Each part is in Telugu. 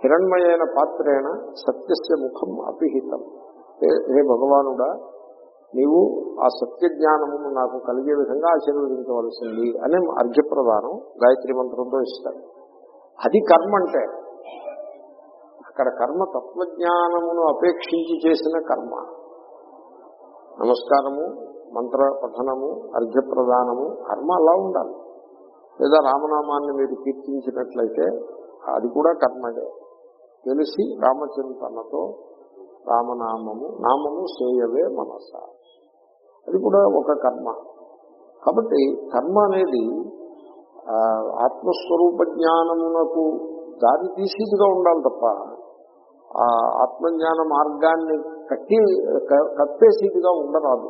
హిరణ్మయైన పాత్రేణ సత్యస్య ముఖం అపిహితం హే హే భగవానుడా నీవు ఆ సత్య జ్ఞానమును నాకు కలిగే విధంగా ఆశీర్వదించవలసింది అని అర్ఘ్యప్రదానం గాయత్రి మంత్రంతో ఇస్తాడు అది కర్మ అంటే అక్కడ కర్మ తత్వజ్ఞానమును అపేక్షించి చేసిన కర్మ నమస్కారము మంత్ర పఠనము అర్ఘ్యప్రదానము కర్మ అలా ఉండాలి లేదా రామనామాన్ని మీరు కీర్తించినట్లయితే అది కూడా కర్మడే తెలిసి రామచింతనతో రామనామము నామము సేయవే మనస అది కూడా ఒక కర్మ కాబట్టి కర్మ అనేది ఆ, ఆత్మస్వరూప జ్ఞానమునకు దారి తీసేదిగా ఉండాలి తప్ప ఆ ఆత్మజ్ఞాన మార్గాన్ని కట్టి క- కప్పేసేదిగా ఉండరాదు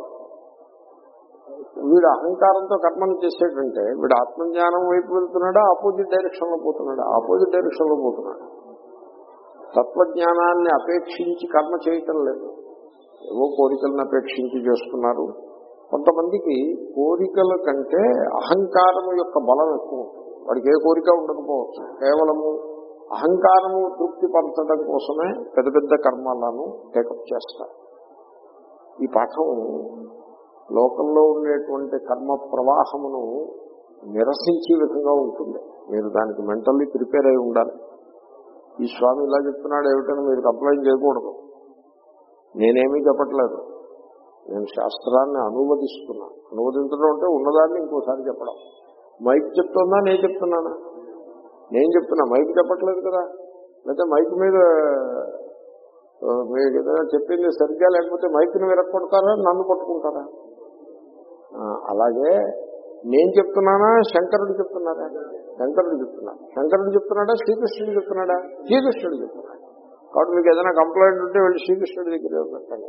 వీడు అహంకారంతో కర్మను చేసేటంటే వీడు ఆత్మజ్ఞానం వైపు వెళ్తున్నాడా ఆపోజిట్ డైరెక్షన్ లో పోతున్నాడా ఆపోజిట్ డైరెక్షన్ లో పోతున్నాడు తత్వజ్ఞానాన్ని అపేక్షించి కర్మ చేయటం లేదు ఏవో కోరికలను అపేక్షించి చేస్తున్నారు కొంతమందికి కోరికల కంటే అహంకారం యొక్క బలం ఎక్కువ ఉంటుంది వాడికి ఏ కోరిక ఉండకపోవచ్చు కేవలము అహంకారము తృప్తిపరచడం కోసమే పెద్ద పెద్ద కర్మాలను టేకప్ చేస్తారు ఈ పాఠం లోకంలో ఉండేటువంటి కర్మ ప్రవాహమును నిరసించే విధంగా ఉంటుంది మీరు దానికి మెంటల్లీ ప్రిపేర్ అయి ఉండాలి ఈ స్వామి ఇలా చెప్తున్నాడు ఏమిటని మీరు కంప్లైంట్ చేయకూడదు నేనేమీ చెప్పట్లేదు నేను శాస్త్రాన్ని అనువదిస్తున్నాను అనువదించడం అంటే ఉన్నదాన్ని ఇంకోసారి చెప్పడం మైక్ చెప్తుందా నేను చెప్తున్నానా నేను చెప్తున్నా మైక్ చెప్పట్లేదు కదా లేకపోతే మైక్ మీద ఆ, మీకు ఏదైనా చెప్పింది సరిగ్గా లేకపోతే మైక్ని విరక్కొడతారా నన్ను పట్టుకుంటారా ఆ, అలాగే నేను చెప్తున్నానా శంకరుడు చెప్తున్నారా శంకరుడు చెప్తున్నాడు శంకరుడు చెప్తున్నాడా శ్రీకృష్ణుడు చెప్తున్నాడా శ్రీకృష్ణుడు చెప్తున్నాడు కాబట్టి మీకు ఏదైనా కంప్లైంట్ ఉంటే వెళ్ళి శ్రీకృష్ణుడి దగ్గర పెట్టండి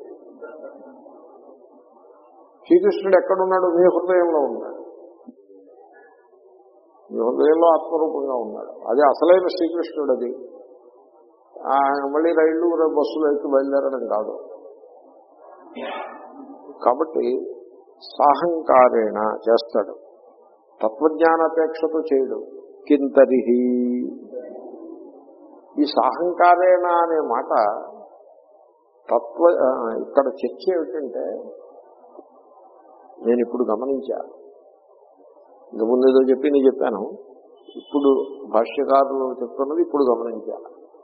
శ్రీకృష్ణుడు ఎక్కడున్నాడు మీ హృదయంలో ఉన్నాడు మీ హృదయంలో ఆత్మరూపంగా ఉన్నాడు అది అసలైన శ్రీకృష్ణుడు అది ఆ, మళ్ళీ రైళ్లు బస్సులు ఎక్కి బయలుదేరడం కాదు కాబట్టి సాహంకారేణ చేస్తాడు తత్వజ్ఞానాపేక్షతో చేయడు కింతరిహి ఈ సాహంకారేణ అనే మాట తత్వ ఆ, ఇక్కడ చర్చ ఏమిటంటే నేను ఇప్పుడు గమనించా ఇంతకుముందు ఏదో చెప్పి నేను చెప్పాను ఇప్పుడు భాష్యకారులు చెప్తున్నది ఇప్పుడు గమనించా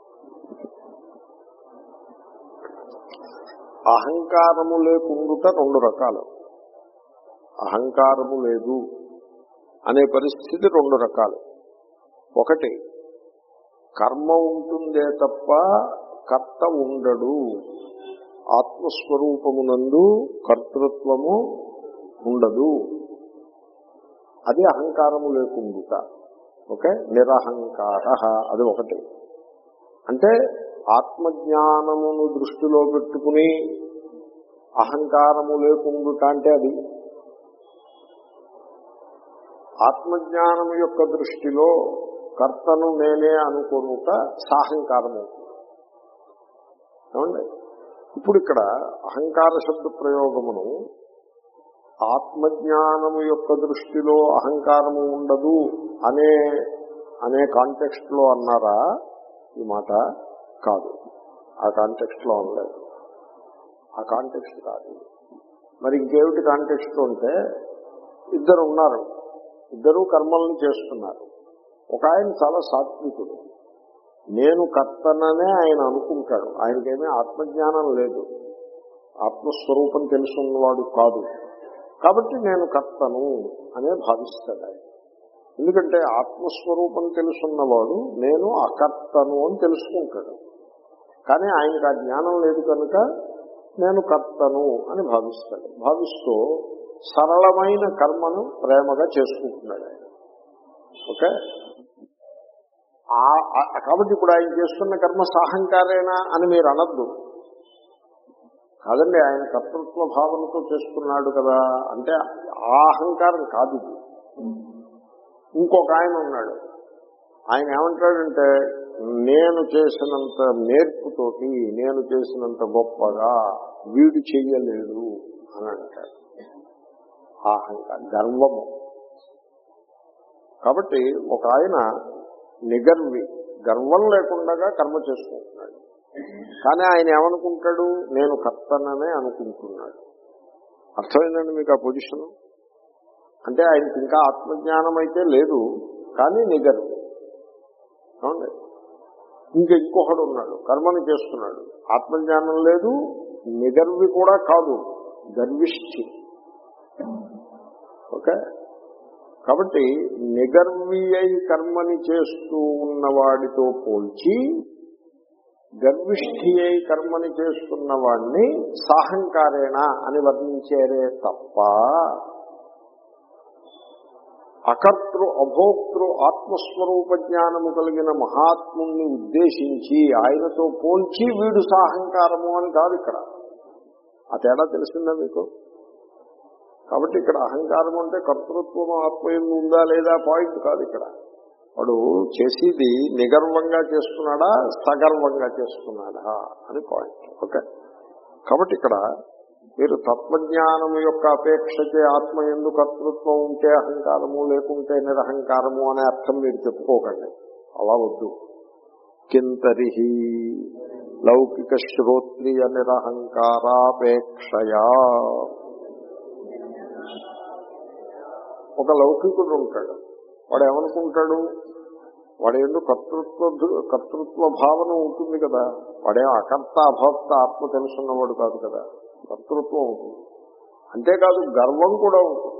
అహంకారము లేకుండుట రెండు రకాలు అహంకారము లేదు అనే పరిస్థితి రెండు రకాలు ఒకటి కర్మ ఉంటుందే తప్ప కర్త ఉండడు ఆత్మస్వరూపమునందు కర్తృత్వము ఉండదు అది అహంకారము లేకుండుట ఓకే నిరహంకార అది ఒకటి అంటే ఆత్మజ్ఞానమును దృష్టిలో పెట్టుకుని అహంకారము లేకుండుట అంటే అది ఆత్మజ్ఞానము యొక్క దృష్టిలో కర్తను నేనే అనుకోనుట సాహంకారము ఏమండి ఇప్పుడు ఇక్కడ అహంకార శబ్ద ప్రయోగమును ఆత్మజ్ఞానము యొక్క దృష్టిలో అహంకారము ఉండదు అనే అనే కాంటెక్స్ట్ లో అన్నారా ఈ మాట కాదు ఆ కాంటెక్స్ట్ లో అనలేదు ఆ కాంటెక్స్ట్ కాదు మరి ఇంకేమిటి కాంటెక్స్ట్ ఉంటే ఇద్దరు ఉన్నారు ఇద్దరు కర్మల్ని చేస్తున్నారు ఒక ఆయన చాలా సాత్వికుడు నేను కర్తననే ఆయన అనుకుంటాడు ఆయనకేమీ ఆత్మజ్ఞానం లేదు ఆత్మస్వరూపం తెలుసున్నవాడు కాదు కాబట్టి నేను కర్తను అనే భావిస్తాడు ఆయన ఎందుకంటే ఆత్మస్వరూపం తెలుసున్నవాడు నేను అకర్తను అని తెలుసుకుంటాడు కానీ ఆయనకు ఆ జ్ఞానం లేదు కనుక నేను కర్తను అని భావిస్తాడు భావిస్తూ సరళమైన కర్మను ప్రేమగా చేసుకుంటున్నాడు ఆయన ఓకే ఆ- ఆ- కాబట్టి ఇప్పుడు ఆయన చేస్తున్న కర్మ సాహంకారేనా అని మీరు అనద్దు కాదండి ఆయన కర్తృత్వ భావనతో చేస్తున్నాడు కదా అంటే ఆ అహంకారం కాదు ఇది ఇంకొక ఆయన ఉన్నాడు ఆయన ఏమంటాడంటే నేను చేసినంత నేర్పుతోటి నేను చేసినంత గొప్పగా వీడు చెయ్యలేడు అని అంటాడు ఆ అహంకారం గర్వము కాబట్టి ఒక ఆయన నిగర్వి గర్వం లేకుండా కర్మ చేసుకుంటున్నాడు కానీ ఆయన ఏమనుకుంటాడు నేను కర్తననే అనుకుంటున్నాడు అర్థమైందండి మీకు ఆ పొజిషన్ అంటే ఆయనకి ఇంకా ఆత్మజ్ఞానం అయితే లేదు కానీ నిగర్వి అవునండి ఇంకా ఇంకొకడు ఉన్నాడు కర్మను చేస్తున్నాడు ఆత్మజ్ఞానం లేదు నిగర్వి కూడా కాదు గర్విష్ఠి ఓకే కాబట్టి నిగర్వి అయి కర్మని చేస్తూ ఉన్నవాడితో పోల్చి గర్విష్ఠి అయి కర్మని చేస్తున్న వాడిని సాహంకారేణ అని వర్ణించేరే తప్ప అకర్తృ అభోక్తృ ఆత్మస్వరూప జ్ఞానము కలిగిన మహాత్ముణ్ణి ఉద్దేశించి ఆయనతో పోల్చి వీడు సాహంకారము అని కాదు ఇక్కడ ఆ తేడా తెలిసిందా మీకు కాబట్టి ఇక్కడ అహంకారం అంటే కర్తృత్వం ఆత్మయంలో ఉందా లేదా పాయింట్ కాదు ఇక్కడ వాడు చేసేది నిగర్వంగా చేస్తున్నాడా సగర్వంగా చేస్తున్నాడా అని పాయింట్ ఓకే కాబట్టి ఇక్కడ మీరు తత్వజ్ఞానము యొక్క అపేక్షకే ఆత్మ ఎందు కర్తృత్వం ఉంటే అహంకారము లేకుంటే నిరహంకారము అనే అర్థం మీరు చెప్పుకోకండి అలా వద్దు కింతరిహి లౌకిక శ్రోత్రియ నిరహంకారాపేక్షయా ఒక లౌకికుడు ఉంటాడు వాడు ఏమనుకుంటాడు వాడు ఎందుకు కర్తృత్వ కర్తృత్వ భావన ఉంటుంది కదా వాడే అకర్త అభక్త ఆత్మ తెలుసున్నవాడు కాదు కదా కర్తృత్వం ఉంటుంది అంతేకాదు గర్వం కూడా ఉంటుంది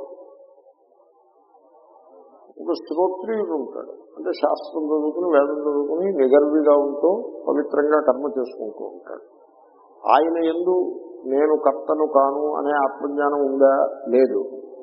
ఒక శ్రోత్రియుడు ఉంటాడు అంటే శాస్త్రం చదువుకుని వేదం చదువుకుని నిగర్విగా ఉంటూ పవిత్రంగా కర్మ చేసుకుంటూ ఉంటాడు ఆయన ఎందు నేను కర్తను కాను అనే ఆత్మజ్ఞానం ఉందా లేదు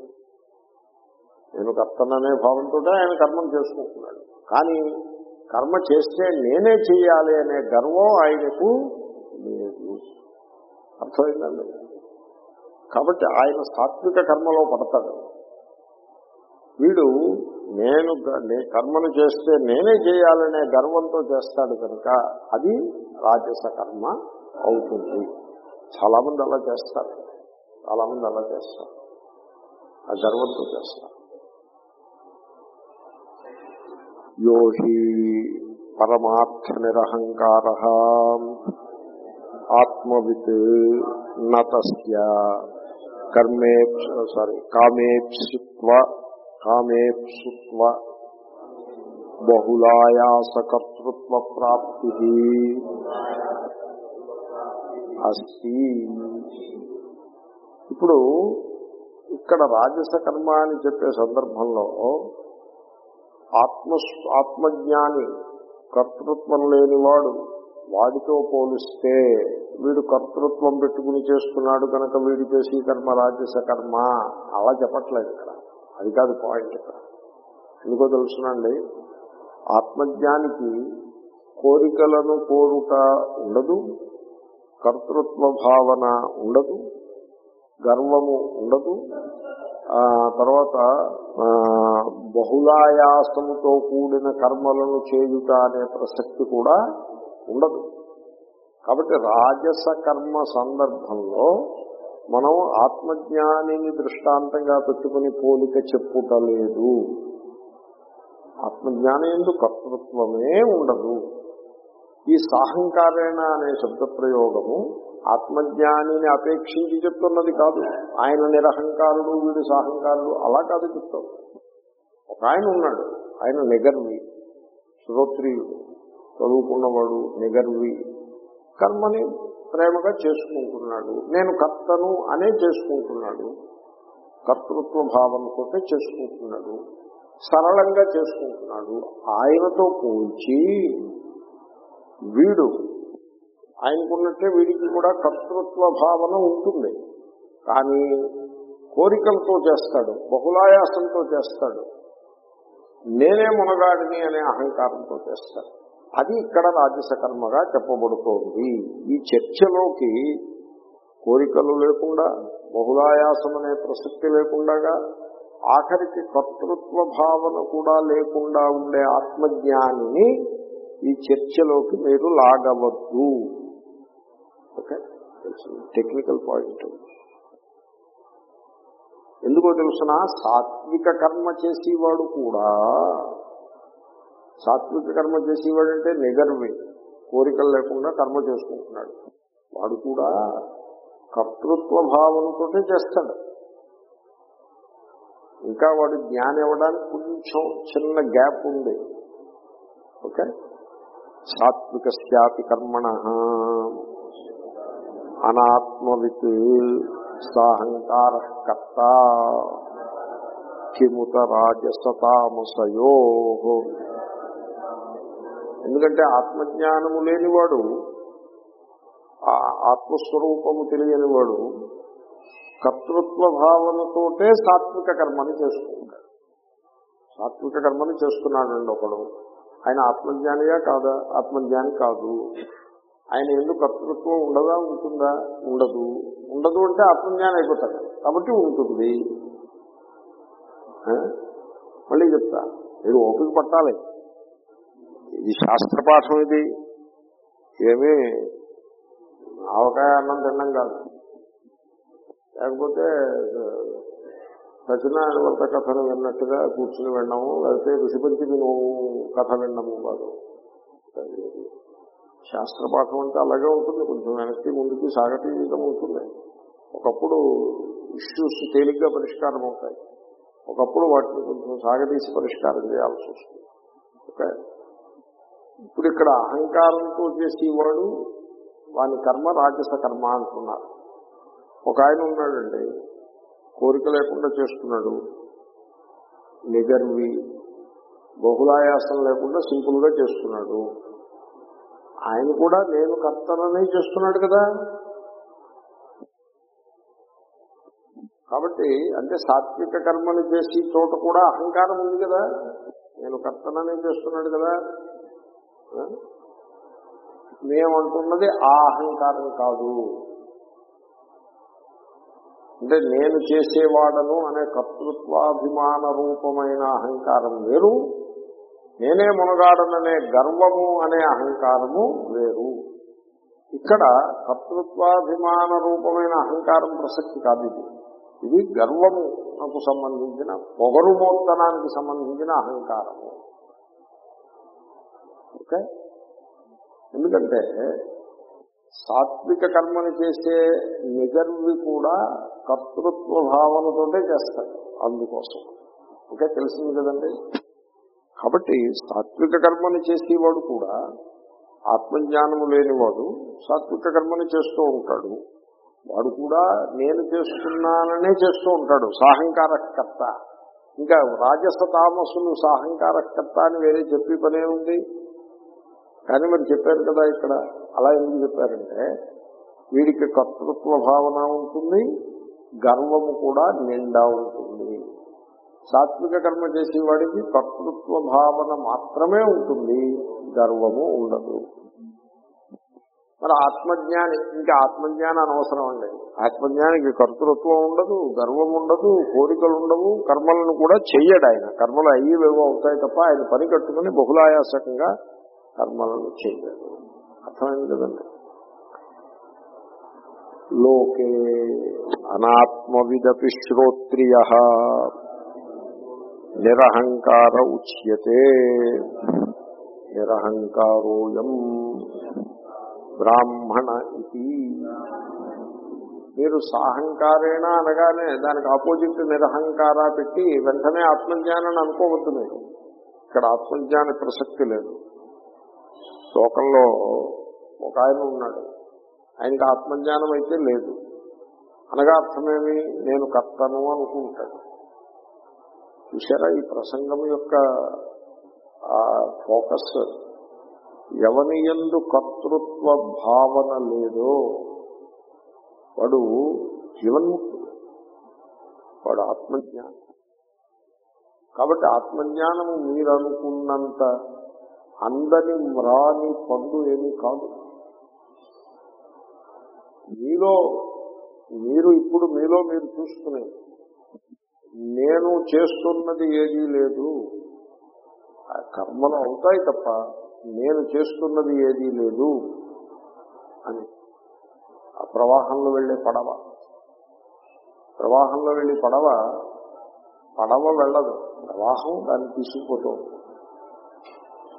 నేను కర్తననే భావంతో ఆయన కర్మను చేసుకుంటున్నాడు కానీ కర్మ చేస్తే నేనే చేయాలి అనే గర్వం ఆయనకు లేదు అర్థమైందండి కాబట్టి ఆయన సాత్విక కర్మలో పడతాడు వీడు నేను గ- నే- కర్మను చేస్తే నేనే చేయాలనే గర్వంతో చేస్తాడు కనుక అది రాజస కర్మ అవుతుంది చాలా మంది అలా చేస్తారు చాలా మంది అలా చేస్తారు ఆ గర్వంతో చేస్తారు యోహి పరమార్థ నిరహంకార ఆత్మవిత్ నతస్య కర్మేప్స్ సారీ కామేప్సిత్వ కామేప్సుత్వ బహుళాయాసకర్తృత్వ ప్రాప్తి అస్తి ఇప్పుడు ఇక్కడ రాజస కర్మ అని చెప్పే సందర్భంలో ఆత్మ ఆత్మజ్ఞాని కర్తృత్వం లేనివాడు వాడితో పోలిస్తే వీడు కర్తృత్వం పెట్టుకుని చేస్తున్నాడు కనుక వీడు చేసి కర్మ రాజస కర్మ అలా చెప్పట్లేదు ఇక్కడ అది కాదు పాయింట్ ఇక్కడ ఎందుకో తెలుసునండి ఆత్మజ్ఞానికి కోరికలను కోరుట ఉండదు కర్తృత్వ భావన ఉండదు గర్వము ఉండదు ఆ తర్వాత ఆ, బహుళాయాసముతో కూడిన కర్మలను చేయుట అనే ప్రసక్తి కూడా ఉండదు కాబట్టి రాజస కర్మ సందర్భంలో మనం ఆత్మజ్ఞానిని దృష్టాంతంగా పెట్టుకుని పోలిక చెప్పుటలేదు ఆత్మజ్ఞానం ఎందు కర్తృత్వమే ఉండదు ఈ సాహంకారేణ అనే శబ్ద ప్రయోగము ఆత్మజ్ఞానిని అపేక్షించి చెప్తున్నది కాదు ఆయన నిరహంకారుడు వీడు సాహంకారుడు అలా కాదు చెప్తాం ఒక ఆయన ఉన్నాడు ఆయన నిగర్వి శ్రోత్రియుడు చదువుకున్నవాడు నిగర్వి కర్మని ప్రేమగా చేసుకుంటున్నాడు నేను కర్తను అనే చేసుకుంటున్నాడు కర్తృత్వ భావంతో చేసుకుంటున్నాడు సరళంగా చేసుకుంటున్నాడు ఆయనతో పోల్చి వీడు ఆయనకున్నట్టే వీడికి కూడా కర్తృత్వ భావన ఉంటుంది కానీ కోరికలతో చేస్తాడు బహుళాయాసంతో చేస్తాడు నేనే మునగాడిని అనే అహంకారంతో చేస్తాడు అది ఇక్కడ రాజస కర్మగా చెప్పబడుతోంది ఈ చర్చలోకి కోరికలు లేకుండా బహుళాయాసం అనే ప్రసక్తి లేకుండా ఆఖరికి కర్తృత్వ భావన కూడా లేకుండా ఉండే ఆత్మజ్ఞానిని ఈ చర్చలోకి మీరు లాగవద్దు ఓకే టెక్నికల్ పాయింట్ ఎందుకో తెలుసిన సాత్విక కర్మ చేసేవాడు కూడా సాత్విక కర్మ చేసేవాడంటే నిగర్వి కోరికలు లేకుండా కర్మ చేసుకుంటున్నాడు వాడు కూడా కర్తృత్వ భావంతో చేస్తాడు ఇంకా వాడు జ్ఞానం ఇవ్వడానికి కొంచెం చిన్న గ్యాప్ ఉంది ఓకే సాత్వికస్యాపి కర్మణ అనాత్మవిత్ సాహంకార కర్త కిముత రాజసతామసయో ఎందుకంటే ఆత్మజ్ఞానము లేనివాడు ఆ ఆత్మస్వరూపము తెలియనివాడు కర్తృత్వ భావనతోటే సాత్విక కర్మని చేసుకుంటాడు సాత్విక కర్మని చేస్తున్నాడండి ఒకడు ఆయన ఆత్మజ్ఞానిగా కాదా ఆత్మజ్ఞాని కాదు ఆయన ఎందుకు కర్తృత్వం ఉండదా ఉంటుందా ఉండదు ఉండదు అంటే ఆత్మజ్ఞానం అయిపోతాడు కాబట్టి ఉంటుంది ఆ? మళ్ళీ చెప్తా మీరు ఓపిక పట్టాలి ఇది శాస్త్ర పాఠం ఇది ఏమీ ఆవకాయ అన్నం తినడం కాదు లేకపోతే సత్యనారాయణ వ్రత కథను విన్నట్టుగా కూర్చుని విన్నాము లేకపోతే ఋషిపంచమి నువ్వు కథ విన్నాము కాదు శాస్త్ర పాఠం అంటే అలాగే ఉంటుంది కొంచెం వెనక్కి ముందుకి సాగతీయడం ఉంటుంది ఒకప్పుడు ఇష్యూస్ తేలిగ్గా పరిష్కారం అవుతాయి ఒకప్పుడు వాటిని కొంచెం సాగతీసి పరిష్కారం చేయాల్సి వస్తుంది ఓకే ఇప్పుడు ఇక్కడ అహంకారంతో చేసేవాడు వాని కర్మ రాజస కర్మ అంటున్నారు ఒక ఆయన ఉన్నాడండి కోరిక లేకుండా చేస్తున్నాడు నిగర్వి బహుళాయాసం లేకుండా సింపుల్ గా చేస్తున్నాడు ఆయన కూడా నేను కర్తననే చేస్తున్నాడు కదా కాబట్టి అంటే సాత్విక కర్మలు చేసి చోట కూడా అహంకారం ఉంది కదా నేను కర్తననే చేస్తున్నాడు కదా ఆ? మేమంటున్నది ఆ అహంకారం కాదు అంటే నేను చేసేవాడను అనే కర్తృత్వాభిమాన రూపమైన అహంకారం వేరు నేనే మునగాడననే గర్వము అనే అహంకారము వేరు ఇక్కడ కర్తృత్వాభిమాన రూపమైన అహంకారం ప్రసక్తి కాదు ఇది ఇది గర్వమునకు సంబంధించిన పొగరుమోత్తనానికి సంబంధించిన అహంకారము ఓకే ఎందుకంటే సాత్విక కర్మని చేసే నిగర్వి కూడా కర్తృత్వ భావనతోటే చేస్తాడు అందుకోసం ఓకే తెలిసింది కదండి కాబట్టి సాత్విక కర్మని చేసేవాడు కూడా ఆత్మజ్ఞానము లేనివాడు సాత్విక కర్మని చేస్తూ ఉంటాడు వాడు కూడా నేను చేస్తున్నాననే చేస్తూ ఉంటాడు సాహంకారకర్త ఇంకా రాజస తామసులు సాహంకారకర్త అని వేరే చెప్పి పనే ఉంది కానీ మరి చెప్పారు కదా ఇక్కడ అలా ఎందుకు చెప్పారంటే వీడికి కర్తృత్వ భావన ఉంటుంది గర్వము కూడా నిండా ఉంటుంది సాత్విక కర్మ చేసేవాడికి కర్తృత్వ భావన మాత్రమే ఉంటుంది గర్వము ఉండదు మరి ఆత్మజ్ఞాని ఇంకా ఆత్మజ్ఞానం అనవసరం అండి ఆత్మజ్ఞానికి కర్తృత్వం ఉండదు గర్వం ఉండదు కోరికలు ఉండవు కర్మలను కూడా చెయ్యడు ఆయన కర్మలు అయ్యేవేవో అవుతాయి తప్ప ఆయన పని కట్టుకుని బహుళాయాసకంగా కర్మలను చేయలేదు అర్థమైంది కదండి లోకే అనాత్మవిదపి శ్రోత్రియ నిరహంకార ఉచ్యతే నిరహంకారోయం బ్రాహ్మణ ఇది మీరు సాహంకారేణ అనగానే దానికి ఆపోజిట్ నిరహంకార పెట్టి వెంటనే ఆత్మజ్ఞానాన్ని అనుకోవద్దు మీరు ఇక్కడ ఆత్మజ్ఞాన ప్రసక్తి లేదు లోకంలో ఒక ఆయన ఉన్నాడు ఆయనకి ఆత్మజ్ఞానం అయితే లేదు అనగా అర్థమేమి నేను కర్తను అనుకుంటాడు చూసారా ఈ ప్రసంగం యొక్క ఫోకస్ ఎవని ఎందు కర్తృత్వ భావన లేదో వాడు జీవన్ముక్తుడు వాడు ఆత్మజ్ఞానం కాబట్టి ఆత్మజ్ఞానము మీరు అనుకున్నంత అందని మ్రాని పండు ఏమీ కాదు మీలో మీరు ఇప్పుడు మీలో మీరు చూసుకునే నేను చేస్తున్నది ఏదీ లేదు ఆ కర్మలు అవుతాయి తప్ప నేను చేస్తున్నది ఏదీ లేదు అని ఆ ప్రవాహంలో వెళ్ళే పడవ ప్రవాహంలో వెళ్ళి పడవ పడవ వెళ్ళదు ప్రవాహం దాన్ని తీసుకుపోతూ ఉంటుంది.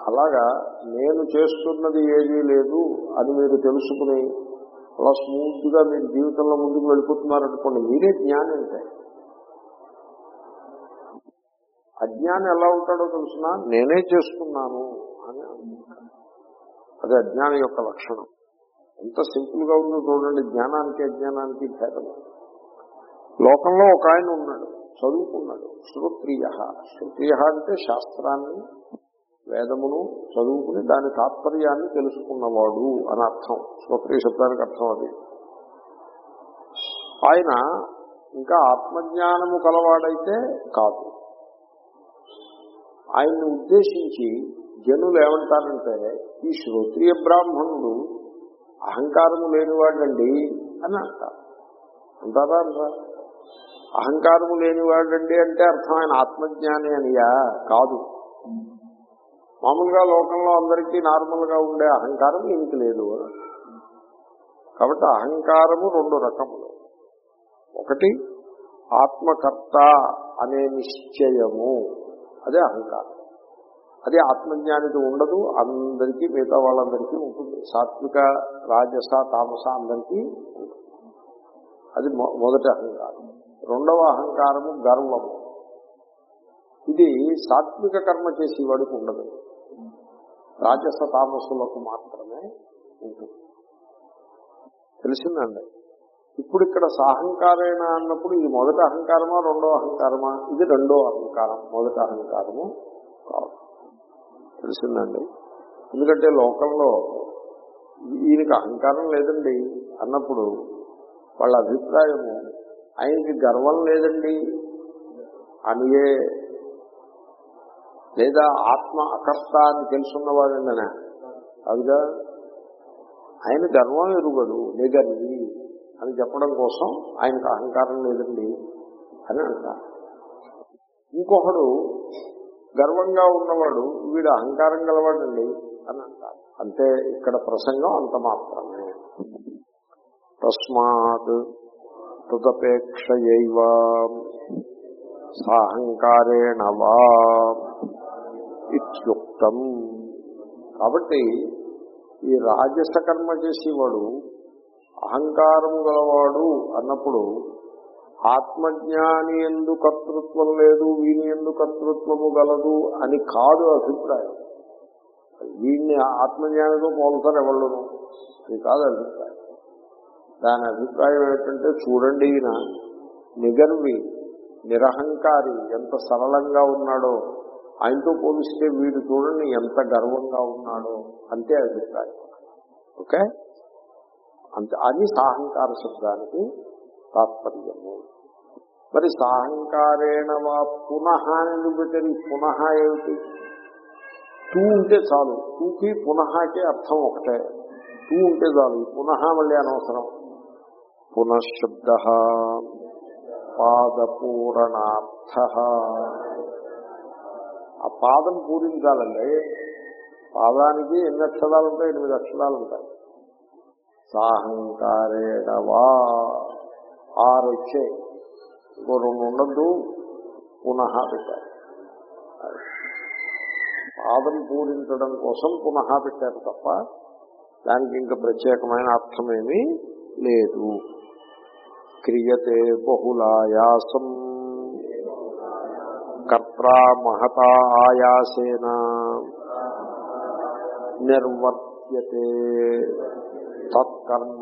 అలాగా నేను చేస్తున్నది ఏదీ లేదు అని మీరు తెలుసుకుని అలా స్మూత్ గా మీరు జీవితంలో ముందుకు వెళ్ళిపోతున్నారనుకోండి మీరే జ్ఞాని అంటే అజ్ఞాని ఎలా ఉంటాడో తెలుసిన నేనే చేస్తున్నాను అని అనుకుంటాడు అది అజ్ఞాని యొక్క లక్షణం ఎంత సింపుల్ గా ఉందో చూడండి జ్ఞానానికి అజ్ఞానానికి భేదం లోకంలో ఒక ఆయన ఉన్నాడు చదువుకున్నాడు శ్రోత్రియ శ్రోత్రియ అంటే శాస్త్రాన్ని వేదమును చదువుకుని దాని తాత్పర్యాన్ని తెలుసుకున్నవాడు అని అర్థం శ్రోత్రియ శబ్దానికి అర్థం అది ఆయన ఇంకా ఆత్మజ్ఞానము కలవాడైతే కాదు ఆయన్ని ఉద్దేశించి జనులు ఏమంటారంటే ఈ శ్రోత్రియ బ్రాహ్మణుడు అహంకారము లేనివాడండి అని అంటారు అంటారా అంటారా అహంకారము లేనివాడండి అంటే అర్థం ఆయన ఆత్మజ్ఞాని అనియా కాదు మామూలుగా లోకంలో అందరికీ నార్మల్ గా ఉండే అహంకారం ఇంక లేదు కాబట్టి అహంకారము రెండు రకములు ఒకటి ఆత్మకర్త అనే నిశ్చయము అదే అహంకారం అది ఆత్మజ్ఞానికి ఉండదు అందరికీ మిగతా వాళ్ళందరికీ ఉంటుంది సాత్విక రాజస తామస అందరికీ ఉంటుంది అది మొ- మొదటి అహంకారం రెండవ అహంకారము గర్వము ఇది సాత్విక కర్మ చేసేవాడికి ఉండదు రాజస తామసులకు మాత్రమే ఉంటుంది తెలిసిందండి ఇప్పుడు ఇక్కడ సాహంకారేణ అన్నప్పుడు ఇది మొదటి అహంకారమా రెండో అహంకారమా ఇది రెండో అహంకారం మొదటి అహంకారము కాదు తెలిసిందండి ఎందుకంటే లోకంలో ఈయనకి అహంకారం లేదండి అన్నప్పుడు వాళ్ళ అభిప్రాయము ఆయనకి గర్వం లేదండి అనియే లేదా ఆత్మ అకర్త అని తెలుసున్నవాడండి అదిగా ఆయన గర్వం ఎరుగడు నిగర్వి అని చెప్పడం కోసం ఆయనకు అహంకారం లేదండి అని అంటారు ఇంకొకడు గర్వంగా ఉన్నవాడు వీడు అహంకారం గలవాడండి అని అంటారు అంటే ఇక్కడ ప్రసంగం అంత మాత్రమే తస్మాత్ తదపేక్షయైవ సాహంకారేణ వా ఇత్యుక్తం కాబట్టి ఈ రాజస కర్మ చేసేవాడు అహంకారం గలవాడు అన్నప్పుడు ఆత్మజ్ఞాని ఎందు కర్తృత్వం లేదు వీని ఎందు కర్తృత్వము గలదు అని కాదు అభిప్రాయం వీడిని ఆత్మజ్ఞానితో పోలుతారు ఎవళ్ళను అది కాదు అభిప్రాయం దాని అభిప్రాయం ఏంటంటే చూడండి ఈయన నిగర్వి నిరహంకారి ఎంత సరళంగా ఉన్నాడో ఆయనతో పోలిస్తే వీడు చూడండి ఎంత గర్వంగా ఉన్నాడో అంతే అభిప్రాయం ఓకే అంతే అది సాహంకార శబ్దానికి తాత్పర్యము మరి సాహంకారేణ వా పునః అని ఎందుకు పెట్టారు ఈ పునః ఏమిటి తూ ఉంటే చాలు తూకి పునఃకి అర్థం ఒకటే తూ ఉంటే చాలు ఈ పునః మళ్ళీ అనవసరం పునఃశబ్ద పాదపూరణార్థ ఆ పాదం పూరించాలండి పాదానికి ఎన్ని అక్షరాలు ఉంటాయి ఎనిమిది అక్షరాలు ఉంటాయి సాహంకారేణవా ఆరు వచ్చాయి ఇంకో రెండు ఉండద్దు పునః పెట్టారు పాదం పూరించడం కోసం పునః పెట్టారు తప్ప దానికి ఇంకా ప్రత్యేకమైన అర్థమేమీ లేదు క్రియతే బహుళాయాసం కర్త్రా మహతా ఆయాసేన నిర్వర్త్యతే తత్కర్మ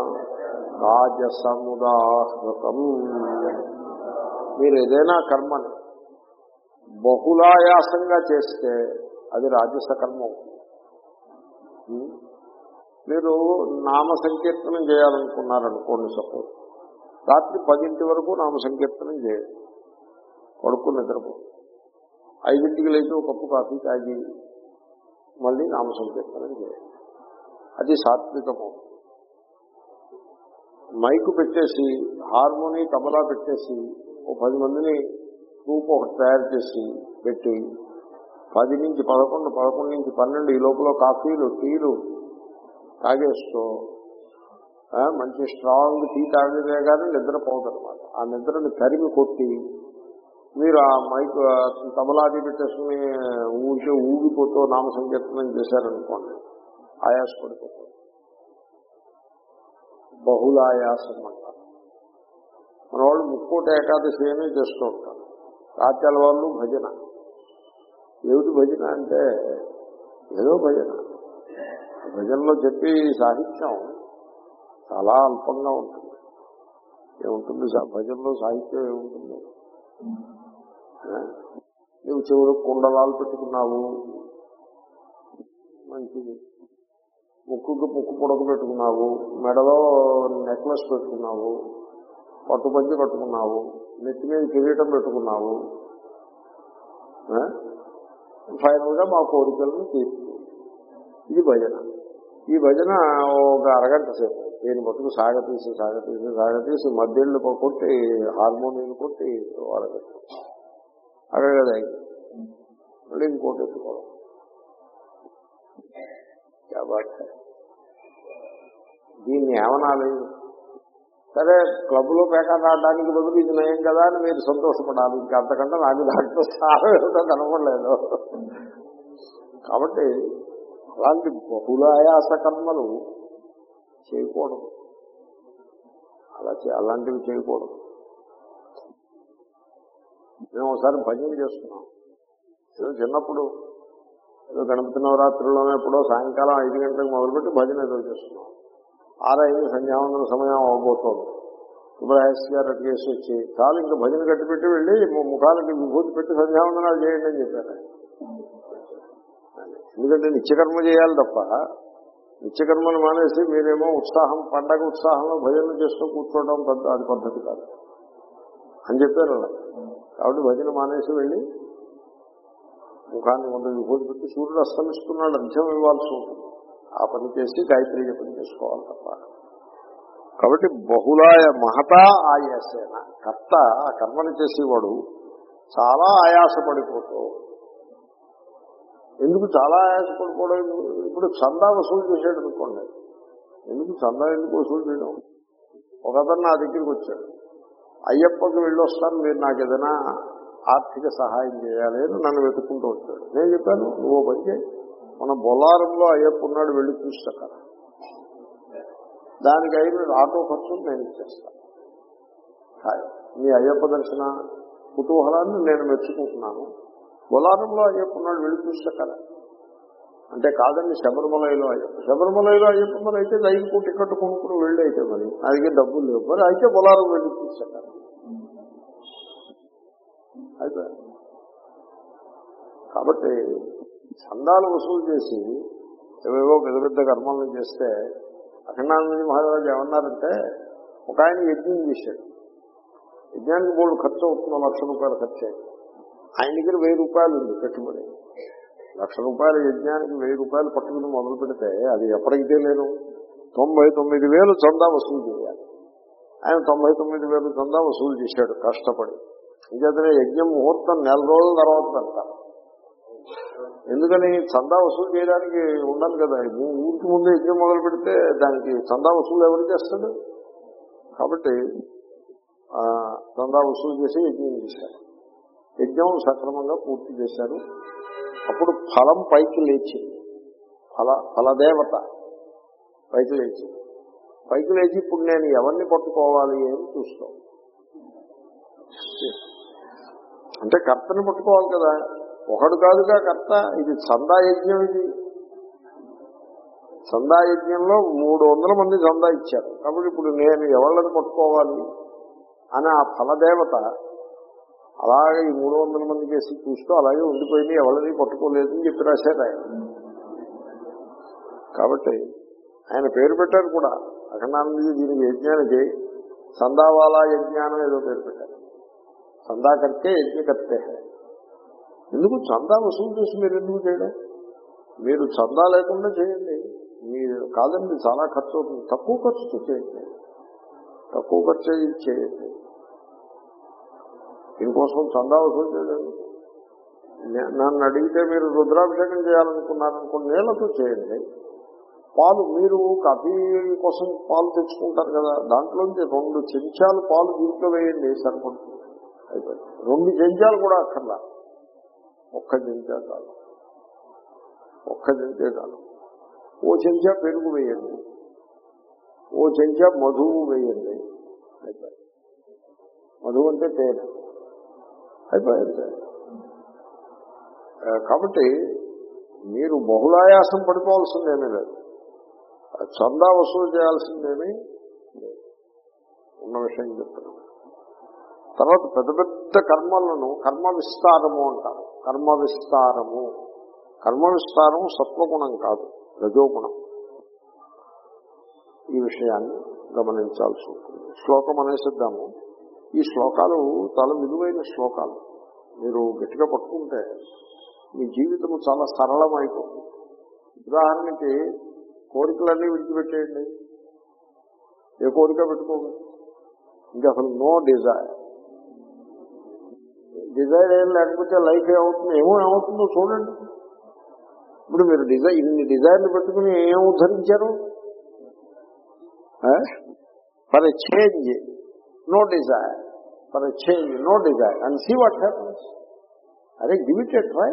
రాజసముదాహృతం మీరు ఏదైనా కర్మని బహుళాయాసంగా చేస్తే అది రాజస కర్మ అవుతుంది ఉం? మీరు నామ సంకీర్తనం చేయాలనుకున్నారనుకోండి సపోజ్ రాత్రి పదింటి వరకు నామ సంకీర్తనం చేయండి పడుకుని నిద్రపో ఐదింటికి లేచి ఒక కప్పు కాఫీ తాగి మళ్ళీ నామ సంకీర్తనం చేయండి అది సాత్వికము మైకు పెట్టేసి హార్మోని తబలా పెట్టేసి ఓ పది మందిని గ్రూప్ ఒకటి తయారు చేసి పెట్టి పది నుంచి పదకొండు పదకొండు నుంచి పన్నెండు ఈ లోపల కాఫీలు టీలు తాగేస్తూ ఆ, మంచి స్ట్రాంగ్ టీ తాగితే కానీ నిద్రపోదనమాట ఆ నిద్రని తరిమి కొట్టి మీరు ఆ మైక్ ఆ తబలాది పెట్టేసుకుని ఊరికే ఊగిపోతూ నామ సంకీర్తనం చేశారనుకోండి ఆయాస పడిపోతుంది బహుళాయాసం అంటారు మన వాళ్ళు ముక్కోటి ఏకాదశి అని చేస్తూ ఉంటారు రాత్యాల వాళ్ళు భజన ఏమిటి భజన అంటే ఏదో భజన ఆ భజనలో చెప్పి సాహిత్యం చాలా అల్పంగా ఉంటుంది ఏముంటుంది సా- భజనలో సాహిత్యం ఏముంటుంది ఆ? నువ్వు చెవులు కుండలాలు పెట్టుకున్నావు మంచిది ముక్కుకి ముక్కు పొడకు పెట్టుకున్నావు మెడలో నెక్లెస్ పెట్టుకున్నావు పట్టుపంచి కట్టుకున్నావు నెత్తి మీద కిరీటం పెట్టుకున్నావు ఆ? ఫైనల్ గా మా కోరికలను తీర్చు ఇది భజన ఈ భజన ఒక అరగంట సేపు దీని బతుకు సాగతీసి సాగతీసి సాగతీసి మధ్యళ్ళు కొట్టి హార్మోనియం కొట్టి అరగంట అరగదు మళ్ళీ ఇంకోటి ఎత్తుకోవడం క్యా బాత్ హై. దీన్ని ఏమనాలి సరే క్లబ్ లో పేకాట ఆడడానికి బదులు ఇది నయం కదా అని మీరు సంతోషపడాలి ఇంకా అంతకంటే నాకు దాంట్లో సారం ఏమిటో కనపడలేదు కాబట్టి అలాంటి బహుళాయాస కర్మలు చేయకూడదు అలా చే- అలాంటివి చేయకూడదు మేము ఒకసారి భజన చేస్తున్నాం ఏదో చిన్నప్పుడు ఏదో గణపతి నవరాత్రుల్లోనే ఎప్పుడో సాయంకాలం ఐదు గంటలకు మొదలుపెట్టి భజన ఏదో చేస్తున్నాం ఆరైదు సంధ్యావందన సమయం అవబోతోంది సుబ్రహ్మణ్య గారు అటు చేసి వచ్చి చాలు ఇంకా భజన కట్టిపెట్టి వెళ్ళి ము- ముఖాలకి విభూతి పెట్టి సంధ్యావందనాలు చేయండి అని చెప్పారు ఆయన. ఎందుకంటే నిత్యకర్మ చేయాలి తప్ప నిత్యకర్మను మానేసి మీరేమో ఉత్సాహం పండగ ఉత్సాహంలో భజనలు చేస్తూ కూర్చోవడం పెద్ద అది పద్ధతి కాదు అని చెప్పారు అలా కాబట్టి భజన మానేసి వెళ్ళి ముఖాన్ని ముందు విభూతి పెట్టి సూర్యుడు అస్తమిస్తున్నాడు అర్థం ఇవ్వాల్సి ఉంటుంది ఆ పని చేసి గాయత్రి జపం చేసుకోవాలి తప్ప కాబట్టి బహుళాయ మహతా ఆయాసేన కర్త ఆ కర్మను చేసేవాడు చాలా ఆయాసపడిపోతూ ఎందుకు చాలా ఆయాసపడిపోవడం ఇప్పుడు చందా వసూలు చేసాడు అనుకోండి ఎందుకు చందా ఎందుకు వసూలు చేయడం ఒక అతను నా దగ్గరికి వచ్చాడు అయ్యప్పకి వెళ్ళొస్తాను మీరు నాకు ఏదైనా ఆర్థిక సహాయం చేయాలి అని నన్ను వెతుక్కుంటూ వచ్చాడు నేను చెప్పాను నువ్వు పని చేయి మన బొల్లారంలో అయ్యప్ప ఉన్నాడు వెళ్ళి చూస్తాక దానికి అయిన ఆటో ఖర్చు నేను ఇచ్చేస్తాను హాయ్ మీ అయ్యప్ప దర్శన కుతూహలాన్ని నేను మెచ్చుకుంటున్నాను బొలారంలో అయ్యప్ప ఉన్నాడు వెళ్ళి చూస్తాక అంటే కాదండి శబరిమలలో అయ్యప్ప శబరిమలలో అయ్యప్ప మరి అయితే దైవకు టికెట్ కొనుక్కుని వెళ్ళి అయితే మరి నా దగ్గర డబ్బులు లేవు మరి అయితే బొలారం వెళ్ళి చూస్తాక అయితే కాబట్టి చందాలు వసూలు చేసి ఏవేవో పెద్ద పెద్ద కర్మలను చేస్తే అఖండానంద మహారాజు ఏమన్నారంటే ఒక ఆయన యజ్ఞం చేశాడు యజ్ఞానికి మూడు ఖర్చు అవుతున్న లక్ష రూపాయలు ఖర్చు అయింది ఆయన దగ్గర వెయ్యి రూపాయలు ఉంది పెట్టుబడి లక్ష రూపాయల యజ్ఞానికి వెయ్యి రూపాయలు పట్టుకుని మొదలు పెడితే అది ఎప్పటికితే లేదు తొంభై తొమ్మిది వేలు చందా వసూలు చేయాలి ఆయన తొంభై తొమ్మిది వేలు చందా వసూలు చేశాడు కష్టపడి ఇంకేతనే యజ్ఞం ముహూర్తం నెల రోజుల తర్వాత అంటారు ఎందుకని చందా వసూలు చేయడానికి ఉండాలి కదా ఊ- ఊరికి ముందు యజ్ఞం మొదలు పెడితే దానికి చందా వసూలు ఎవరు చేస్తాడు కాబట్టి ఆ, చందా వసూలు చేసి యజ్ఞం చేశారు యజ్ఞం సక్రమంగా పూర్తి చేశారు అప్పుడు ఫలం పైకి లేచింది ఫల ఫలదేవత పైకి లేచింది పైకి లేచి ఇప్పుడు నేను ఎవరిని పట్టుకోవాలి అని చూస్తాం అంటే కర్తని పట్టుకోవాలి కదా ఒకడు కాదుగా కర్త ఇది చందా యజ్ఞం ఇది చందా యజ్ఞంలో మూడు వందల మంది చందా ఇచ్చారు కాబట్టి ఇప్పుడు నేను ఎవళ్ళని పట్టుకోవాలి అని ఆ ఫలదేవత అలాగే ఈ మూడు వందల మంది కేసి చూస్తూ అలాగే ఉండిపోయింది ఎవరిని పట్టుకోలేదు అని చెప్పి రాశారు ఆయన కాబట్టి ఆయన పేరు పెట్టారు కూడా అఖండానందజీ దీనికి యజ్ఞానికి సందావాలా యజ్ఞానం ఏదో పేరు పెట్టారు చందా కర్తే యజ్ఞ కర్తే ఎందుకు చందా వసూలు చేసి మీరు ఎందుకు చేయడం మీరు చందా లేకుండా చేయండి మీరు కాదండి చాలా ఖర్చు అవుతుంది తక్కువ ఖర్చుతో చేయండి తక్కువ ఖర్చు అయ్యి చేయండి దీనికోసం చందా వసూలు చేయలేదు నే- నన్ను అడిగితే మీరు రుద్రాభిషేకం చేయాలనుకున్నారనుకున్న నీళ్లతో చేయండి పాలు మీరు కాఫీ కోసం పాలు తెచ్చుకుంటారు కదా దాంట్లోంచి రెండు చెంచాలు పాలు దీంట్లో వేయండి సరిపడుతుంది అయిపోయింది రెండు చెంచాలు కూడా అక్కర్లా ఒక్క చెంచా చాలు ఒక్క చెంచా చాలు ఓ చెంచా పెరుగు వేయండి ఓ చెంచా మధువు వేయండి అయిపోయింది మధువు అంటే తేనె అయిపోయింది ఆ, కాబట్టి మీరు బహుళాయాసం పడిపోవాల్సిందేమీ లేదు చందా వసూలు చేయాల్సిందేమీ లేదు ఉన్న విషయం చెప్తున్నాను తర్వాత పెద్ద పెద్ద కర్మలను కర్మ విస్తారము అంటారు కర్మ విస్తారము కర్మ విస్తారం సత్వగుణం కాదు రజోగుణం ఈ విషయాన్ని గమనించాల్సి ఉంటుంది శ్లోకం అనేసిద్దాము ఈ శ్లోకాలు చాలా విలువైన శ్లోకాలు మీరు గట్టిగా పట్టుకుంటే మీ జీవితం చాలా సరళమైపోతుంది ఉదాహరణకి కోరికలన్నీ విడిచిపెట్టేయండి ఏ కోరిక పెట్టుకోండి ఇంకా అసలు నో డిజైర్ డిజైర్ ఏం లేకపోతే లైఫ్ ఏమవుతుంది ఏమో ఏమవుతుందో చూడండి ఇప్పుడు మీరు డిజైర్ ఇన్ని డిజైర్లు పెట్టుకుని ఏం ఉద్ధరించారు for a change no desire for a change no desire and see what happens అదే give it a try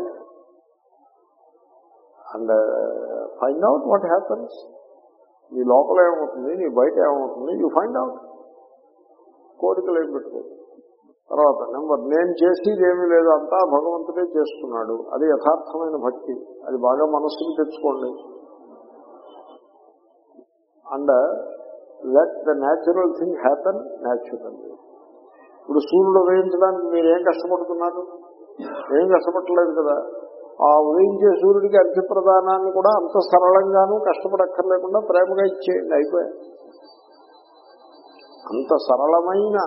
and find out what happens నీ లోపల ఏమవుతుంది నీ బయట ఏమవుతుంది యూ ఫైండ్ అవుట్ కోరికలు ఏం పెట్టుకోదు తర్వాత నెంబర్ నేను చేసేది ఏమీ లేదు అంతా భగవంతుడే చేస్తున్నాడు అది యథార్థమైన భక్తి అది బాగా మనస్సుకి తెచ్చుకోండి and let the natural thing happen natural ఇప్పుడు సూర్యుడు ఉదయించడానికి మీరు ఏం కష్టపడుతున్నారు ఏం కష్టపడలేదు కదా ఆ ఉదయించే సూర్యుడికి అర్ఘ్య ప్రదానాన్ని కూడా అంత సరళంగానూ కష్టపడక్కర్లేకుండా ప్రేమగా ఇచ్చేయండి అయిపోయాయి అంత సరళమైన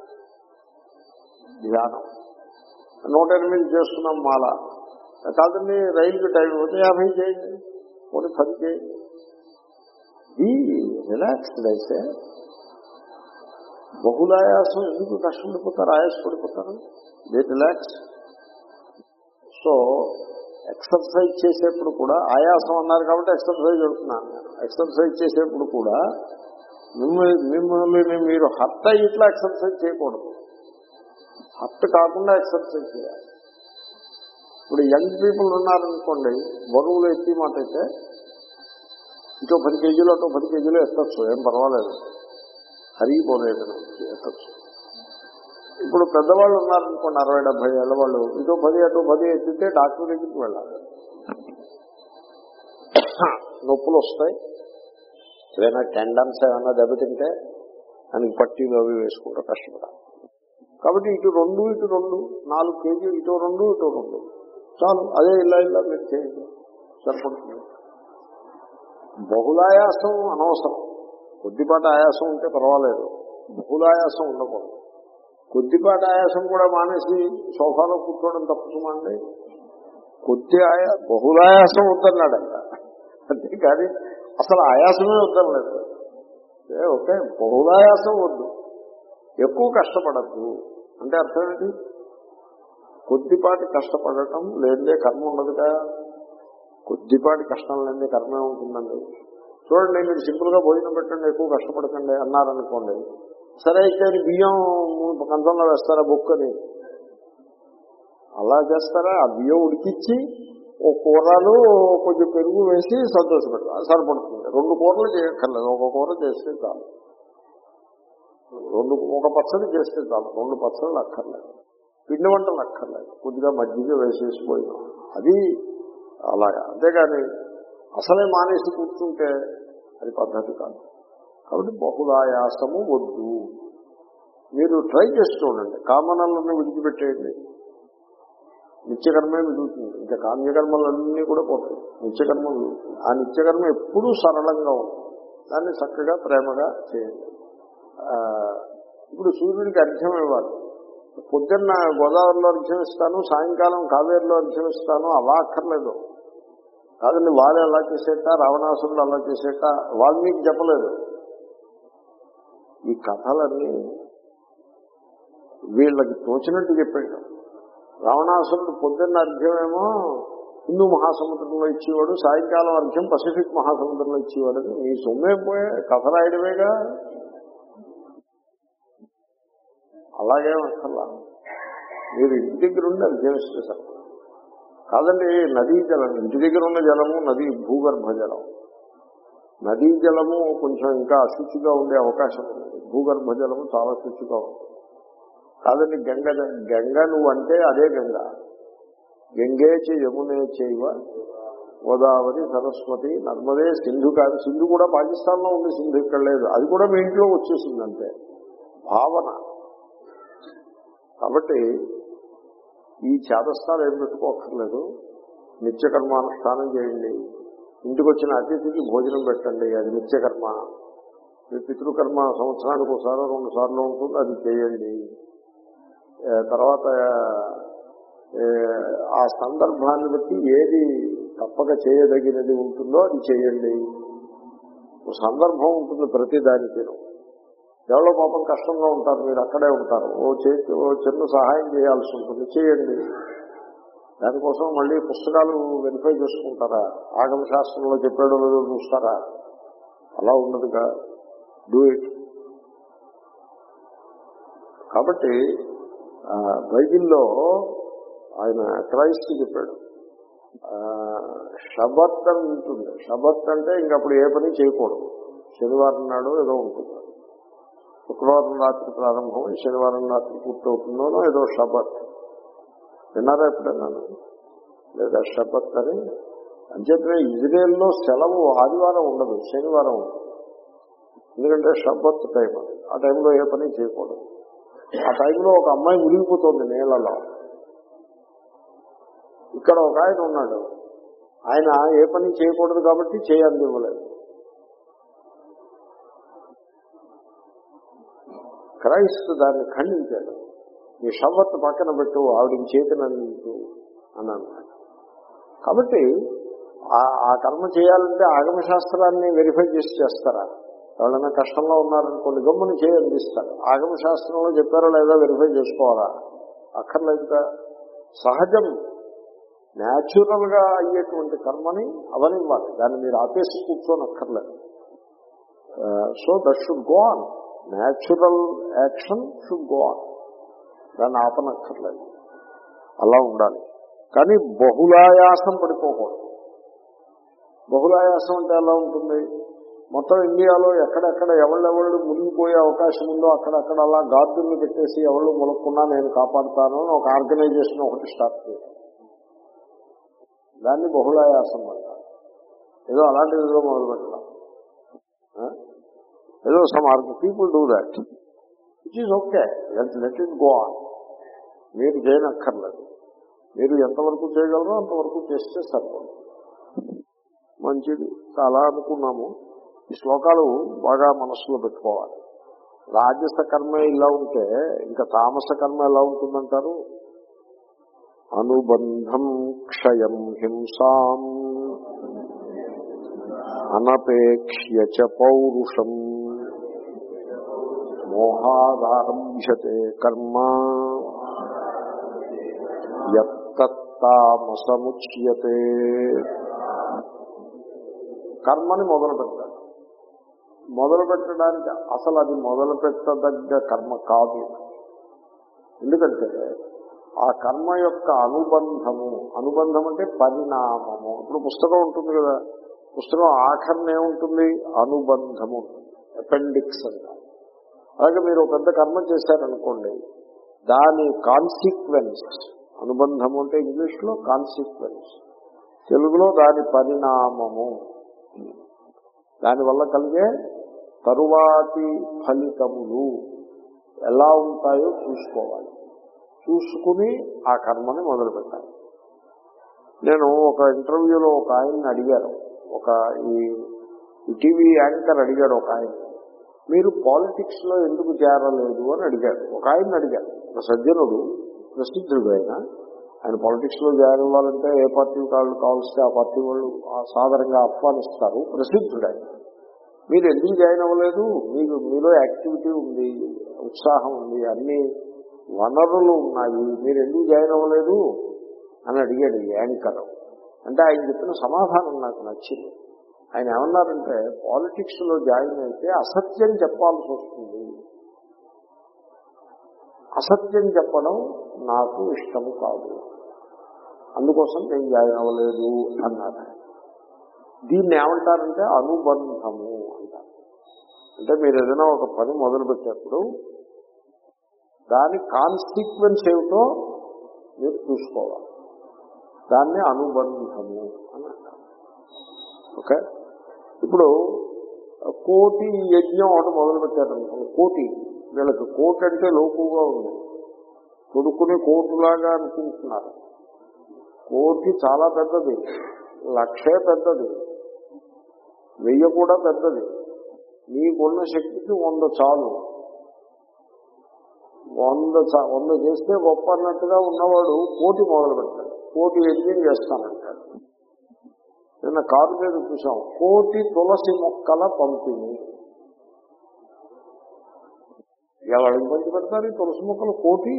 ధ్యానం నూట ఎనిమిది చేస్తున్నాం మాల కాదండి రైలుకి టైం పోతే యాభై చేయండి పోనీ పది చేయండి ఈ రిలాక్స్డ్ అయితే బహుళాయాసం ఎందుకు కష్టపడిపోతారు ఆయాసపడిపోతారు దే రిలాక్స్ సో ఎక్సర్సైజ్ చేసేప్పుడు కూడా ఆయాసం అన్నారు కాబట్టి ఎక్సర్సైజ్ పెడుతున్నాను నేను ఎక్సర్సైజ్ చేసేప్పుడు కూడా మిమ్మల్ని మిమ్మల్ని మీరు హర్ట్ అయ్యి ఇట్లా ఎక్సర్సైజ్ చేయకూడదు హర్ట్ కాకుండా ఎక్సర్సైజ్ చేయాలి ఇప్పుడు యంగ్ పీపుల్ ఉన్నారనుకోండి బరువులు ఎత్తి మాట అయితే ఇటో పది కేజీలు అటో పది కేజీలు ఎత్తచ్చు ఏం పర్వాలేదు హరిగిపోలేదు ఎత్తచ్చు ఇప్పుడు పెద్దవాళ్ళు ఉన్నారనుకోండి అరవై డెబ్బై ఏళ్ళ వాళ్ళు ఇటో పది అటో పది ఎత్తితే డాక్టర్ దగ్గరికి వెళ్ళాలి నొప్పులు వస్తాయి ఏదైనా టెండన్స్ ఏమైనా దెబ్బతింటే దానికి పట్టీలు అవి వేసుకుంటారు కష్టపడాలి కాబట్టి ఇటు రెండు ఇటు రెండు నాలుగు కేజీలు ఇటు రెండు ఇటు రెండు చాలు అదే ఇలా ఇలా మీరు చేయండి సరిపడుతుంది బహుళాయాసం అనవసరం కొద్దిపాటి ఆయాసం ఉంటే పర్వాలేదు బహుళాయాసం ఉండకూడదు కొద్దిపాటి ఆయాసం కూడా మానేసి సోఫాలో కూర్చోవడం తప్పుతుందండి కొద్ది ఆయా బహుళాయాసం వద్దన్నాడంట అంతేకాని అసలు ఆయాసమే వద్దనలేదు ఏ, ఓకే బహుళాయాసం వద్దు ఎక్కువ కష్టపడద్దు అంటే అర్థం ఏంటి కొద్దిపాటి కష్టపడటం లేదే కర్మ ఉండదుగా కొద్దిపాటి కష్టం లేదే కర్మే ఉంటుందండి చూడండి మీరు సింపుల్ గా భోజనం పెట్టండి ఎక్కువ కష్టపడకండి అన్నారనుకోండి సరే అయితే బియ్యం కంచంలో వేస్తారా బుక్కని అలా చేస్తారా ఆ బియ్యం ఉడికిచ్చి ఓ కూరలు కొంచెం పెరుగు వేసి సంతోషపెడతారు సరిపడుతుంది రెండు కూరలు చేయక్కర్లేదు ఒక కూర చేస్తే చాలు రెండు ఒక పచ్చడి చేస్తే చాలు రెండు పచ్చళ్ళు అక్కర్లేదు పిండి వంటలు అక్కర్లేదు కొద్దిగా మజ్జిగ వేసేసిపోయినాం అది అలాగా అంతేగాని అసలే మానేసి కూర్చుంటే అది పద్ధతి కాదు కాబట్టి బహుళాయాసము వద్దు మీరు ట్రై చేసి చూడండి కామనలను విడిచిపెట్టేయండి నిత్యకర్మే మిగులుతుంది ఇంకా కామ్యకర్మలన్నీ కూడా పోతాయి నిత్యకర్మ మిగులుతుంది ఆ నిత్యకర్మ ఎప్పుడూ సరళంగా ఉంటుంది దాన్ని చక్కగా ప్రేమగా చేయండి ఆ, ఇప్పుడు సూర్యుడికి అర్ఘ్యం ఇవ్వాలి పొద్దున్న గోదావరిలో అర్ఘ్యం ఇస్తాను సాయంకాలం కావేరిలో అర్ఘ్యం ఇస్తాను అలా అక్కర్లేదు కాదండి వాళ్ళు అలా చేసేట రావణాసురుడు అలా చేసేట వాల్మీకి చెప్పలేదు ఈ కథలన్నీ వీళ్ళకి తోచినట్టు చెప్పాడు రావణాసురుడు పొద్దున్న అర్ఘ్యమేమో హిందూ మహాసముద్రంలో ఇచ్చేవాడు సాయంకాలం అర్ఘ్యం పసిఫిక్ మహాసముద్రంలో ఇచ్చేవాడు అని నీ సొమ్మే పోయే కథ రాయడమేగా అలాగే అక్కర్లా మీరు ఇంటి దగ్గర ఉండి అది చేస్తే సరిపడదు కాదండి నదీ జలం ఇంటి దగ్గర ఉన్న జలము నది భూగర్భ జలం నదీ జలము కొంచెం ఇంకా అశుచిగా ఉండే అవకాశం ఉంది భూగర్భ జలము చాలా శుచిగా ఉంటుంది కాదండి గంగ గంగ నువ్వు అంటే అదే గంగ గంగే చ యమునే చేయవ గోదావరి సరస్వతి నర్మదే సింధు కాదు సింధు కూడా పాకిస్తాన్లో ఉంది సింధు ఇక్కడ లేదు అది కూడా మీ ఇంట్లో వచ్చేసింది అంతే భావన కాబట్టి ఈ చేతస్థాలు ఏం పెట్టుకోకర్లేదు నిత్యకర్మానుష్ఠానం చేయండి ఇంటికి వచ్చిన అతిథికి భోజనం పెట్టండి అది నిత్యకర్మ మీ పితృకర్మ సంవత్సరానికి ఒకసారి రెండు సార్లు ఉంటుంది అది చేయండి ఏ, తర్వాత ఏ, ఆ సందర్భాన్ని బట్టి ఏది తప్పక చేయదగినది ఉంటుందో అది చేయండి ఓ సందర్భం ఉంటుంది ప్రతి దానికి ఎవరో పాపం కష్టంగా ఉంటారు మీరు అక్కడే ఉంటారు ఓ చేతి ఓ చిన్న సహాయం చేయాల్సి ఉంటుంది చేయండి దానికోసం మళ్ళీ పుస్తకాలు వెరిఫై చేసుకుంటారా ఆగమ శాస్త్రంలో చెప్పాడో లేదో చూస్తారా అలా ఉండదుగా డూ ఇట్ కాబట్టి ఆ, బైబిల్లో ఆయన క్రైస్ట్ చెప్పాడు ఆ, షబత్ అని ఉంటుంది షబత్ అంటే ఇంకప్పుడు ఏ పని చేయకూడదు శనివారం నాడు ఏదో ఉంటుంది శుక్రవారం రాత్రి ప్రారంభం శనివారం రాత్రి పూర్తవుతుందో ఏదో షబత్ విన్నారా ఎప్పుడైనా లేదా షబత్ అని అంచేతనే ఇజ్రాయెల్లో సెలవు ఆదివారం ఉండదు శనివారం ఉంటుంది ఎందుకంటే షబత్ టైం అది ఆ టైంలో ఏ పని చేయకూడదు ఆ టైంలో ఒక అమ్మాయి మునిగిపోతుంది నీళ్లలో ఇక్కడ ఒక ఆయన ఉన్నాడు ఆయన ఏ పని చేయకూడదు కాబట్టి చేయండి ఇవ్వలేదు క్రైస్తు దాన్ని ఖండించాడు నీ షవత్ పక్కన పెట్టు ఆవిడికి చేతిని అందించు అని అన్నాడు కాబట్టి ఆ- ఆ కర్మ చేయాలంటే ఆగమ శాస్త్రాన్ని వెరిఫై చేసి చేస్తారా ఎవరైనా కష్టంలో ఉన్నారనుకోండి గమ్ముని చేయి అందిస్తారు ఆగమ శాస్త్రంలో చెప్పారో లేదా వెరిఫై చేసుకోవాలా అక్కర్లేదుగా సహజం న్యాచురల్ గా అయ్యేటువంటి కర్మని అవనివ్వాలి దాన్ని మీరు ఆపేసి కూర్చొని అక్కర్లేదు so that should go on natural action should go on దాన్ని ఆపనక్కర్లేదు అలా ఉండాలి కానీ బహుళాయాసం పడిపోకూడదు బహుళాయాసం అంటే ఎలా ఉంటుంది మొత్తం ఇండియాలో ఎక్కడెక్కడ ఎవళ్ళెవళ్ళు మునిగిపోయే అవకాశం ఉందో అక్కడక్కడ అలా గార్డుల్ని పెట్టేసి ఎవళ్ళు ములక్కున్నా నేను కాపాడుతాను అని ఒక ఆర్గనైజేషన్ ఒకటి స్టార్ట్ చేయాలి దాన్ని బహుళాయాసం అంటారు ఏదో అలాంటిది ఏదో మొదలు పెట్టడం ఆ? ఏదో some are people do that it is okay let let it go on మీరు చేయనక్కర్లేదు మీరు ఎంతవరకు చేయగలరో అంతవరకు చేస్తే సరిపడు మంచిది చాలా అనుకున్నాము ఈ శ్లోకాలు బాగా మనస్సులో పెట్టుకోవాలి రాజస కర్మ ఇలా ఉంటే ఇంకా తామస కర్మ ఎలా ఉంటుందంటారు అనుబంధం క్షయం హింసాం అనపేక్ష్య చ పౌరుషం మోహాదారభ్యతే కర్మ యత్తామసముచ్యతే కర్మని మొదలు పెట్టాలి మొదలు పెట్టడానికి అసలు అది మొదలు పెట్టదగ్గ కర్మ కాదు ఎందుకంటే ఆ కర్మ యొక్క అనుబంధము అనుబంధం అంటే పరిణామము ఇప్పుడు పుస్తకం ఉంటుంది కదా పుస్తకం ఆఖరణ ఏముంటుంది అనుబంధము అపెండిక్స్ అంటారు అలాగే మీరు ఒక పెద్ద కర్మ చేశారనుకోండి దాని కాన్సిక్వెన్స్ అనుబంధము అంటే ఇంగ్లీష్లో కాన్సిక్వెన్స్ తెలుగులో దాని పరిణామము దానివల్ల కలిగే తరువాతి ఫలితములు ఎలా ఉంటాయో చూసుకోవాలి చూసుకుని ఆ కర్మని మొదలు పెట్టాలి నేను ఒక ఇంటర్వ్యూలో ఒక ఆయన్ని అడిగాను ఒక ఈ ఈ టీవీ యాంకర్ అడిగాడు ఒక ఆయన మీరు పాలిటిక్స్ లో ఎందుకు చేరలేదు అని అడిగాడు ఒక ఆయన అడిగాడు ఒక సజ్జనుడు ప్రసిద్ధుడు ఆయన ఆయన పాలిటిక్స్ లో జాయిన్ అవ్వాలంటే ఏ పార్టీ వాళ్ళు కావాల్సి ఆ పార్టీ వాళ్ళు ఆ సాధారణంగా ఆహ్వానిస్తారు ప్రసిద్ధుడు ఆయన మీరు ఎందుకు జాయిన్ అవ్వలేదు మీకు మీలో యాక్టివిటీ ఉంది ఉత్సాహం ఉంది అన్ని వనరులు ఉన్నాయి మీరు ఎందుకు జాయిన్ అవ్వలేదు అని అడిగాడు ఈ యాంకర్ అంటే ఆయన చెప్పిన సమాధానం నాకు నచ్చింది ఆయన ఏమన్నారంటే పాలిటిక్స్ లో జాయిన్ అయితే అసత్యం చెప్పాల్సి వస్తుంది అసత్యం చెప్పడం నాకు ఇష్టము కాదు అందుకోసం నేను జాయిన్ అవ్వలేదు అన్నారు దీన్ని ఏమంటారంటే అనుబంధము అంటారు అంటే మీరు ఏదైనా ఒక పని మొదలు పెట్టేప్పుడు దాని కాన్సిక్వెన్స్ ఏమిటో మీరు చూసుకోవాలి దాన్ని అనుబంధము అని అంటారు ఓకే ఇప్పుడు కోటి యజ్ఞం ఒకటి మొదలు పెట్టారనుకోండి కోటి వీళ్ళకి కోటి అంటే లోకుగా ఉంది కొడుకుని కోటులాగా అనుకుంటున్నారు కోటి చాలా పెద్దది లక్షే పెద్దది వెయ్యి కూడా పెద్దది నీకున్న శక్తికి వంద చాలు వంద చా- వంద చేస్తే గొప్ప అన్నట్టుగా ఉన్నవాడు కోటి మొదలు పెట్టాడు కోటి యజ్ఞం చేస్తానంటాడు నిన్న కారు మీద చూసాం కోటి తులసి మొక్కల పంపిణీ ఎవరికి పంచి పెడతారు ఈ తులసి మొక్కలు కోటి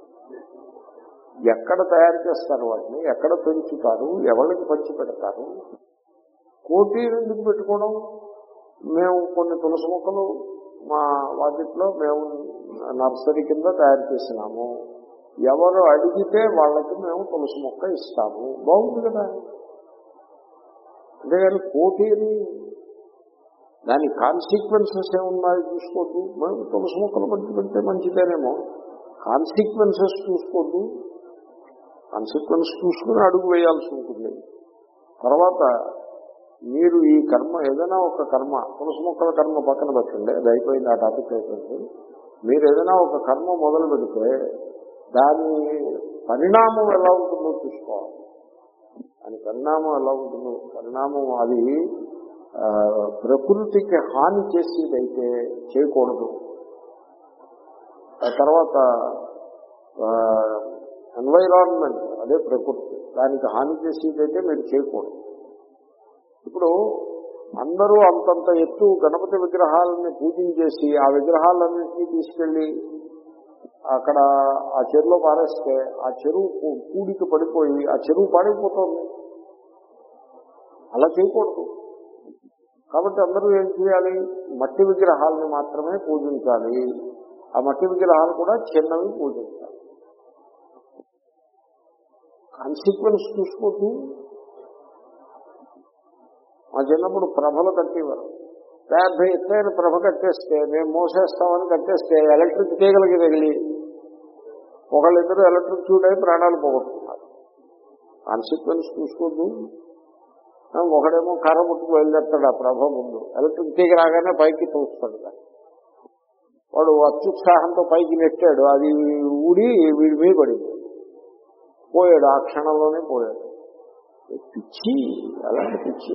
ఎక్కడ తయారు చేస్తారు వాటిని ఎక్కడ పెంచుతారు ఎవరికి పంచి పెడతారు కోటి ఎందుకు పెట్టుకోవడం మేము కొన్ని తులసి మొక్కలు మా వాటిలో మేము నర్సరీ కింద తయారు చేసినాము ఎవరు అడిగితే వాళ్ళకి మేము తులసి మొక్క ఇస్తాము బాగుంది కదా అంతేగాని కోటి అని దాని కాన్సిక్వెన్సెస్ ఏమున్నాయో చూసుకోవద్దు మనం తులసి మొక్కలు పట్టి పెడితే మంచిదేనేమో కాన్సిక్వెన్సెస్ చూసుకోవద్దు కాన్సిక్వెన్స్ చూసుకుని అడుగు వేయాల్సి ఉంటుంది తర్వాత మీరు ఈ కర్మ ఏదైనా ఒక కర్మ తులసి మొక్కల కర్మ పక్కన పెట్టండి అది అయిపోయింది ఆ టాపిక్ అయిపోయింది మీరు ఏదైనా ఒక కర్మ మొదలు పెడితే దాని పరిణామం ఎలా ఉంటుందో చూసుకోవాలి దాని పరిణామం ఎలా ఉంటుందో పరిణామం అది ఆ, ప్రకృతికి హాని చేసేదైతే చేయకూడదు ఆ తర్వాత ఎన్వైరాన్మెంట్ అదే ప్రకృతి దానికి హాని చేసేదైతే మీరు చేయకూడదు ఇప్పుడు అందరూ అంతంత ఎత్తు గణపతి విగ్రహాలని పూజించేసి ఆ విగ్రహాలన్నింటినీ తీసుకెళ్లి అక్కడ ఆ చెరువులో పారేస్తే ఆ చెరువు కూ- కూడికి పడిపోయి ఆ చెరువు పాడైపోతుంది అలా చేయకూడదు కాబట్టి అందరూ ఏం చేయాలి మట్టి విగ్రహాలని మాత్రమే పూజించాలి ఆ మట్టి విగ్రహాలు కూడా చిన్నవి పూజించాలి కాన్సిక్వెన్స్ చూసుకోవద్దు మా చిన్నప్పుడు ప్రభలు కట్టేవారు పెద్ద ఎత్తైన ప్రభ కట్టేస్తే మేము మోసేస్తామని కట్టేస్తే ఎలక్ట్రిక్ తీగలకి తగిలి ఒకళ్ళిద్దరు ఎలక్ట్రిక్ చూడ్ అయి ప్రాణాలు పోగొట్టుకున్నారు కాన్సిక్వెన్స్ చూసుకోద్దు ఆ, ఒకడేమో కర్ర ముట్టుకు బయలుదేరుతాడు ఆ ప్రభ ముందు ఎలక్ట్రిక్ తీగ రాగానే పైకి తోస్తాడు దాన్ని. వాడు అత్యుత్సాహంతో పైకి నెట్టాడు అది ఊడి వీడి మీద పడింది పోయాడు ఆ క్షణంలోనే పోయాడు పిచ్చి అలాంటి పిచ్చి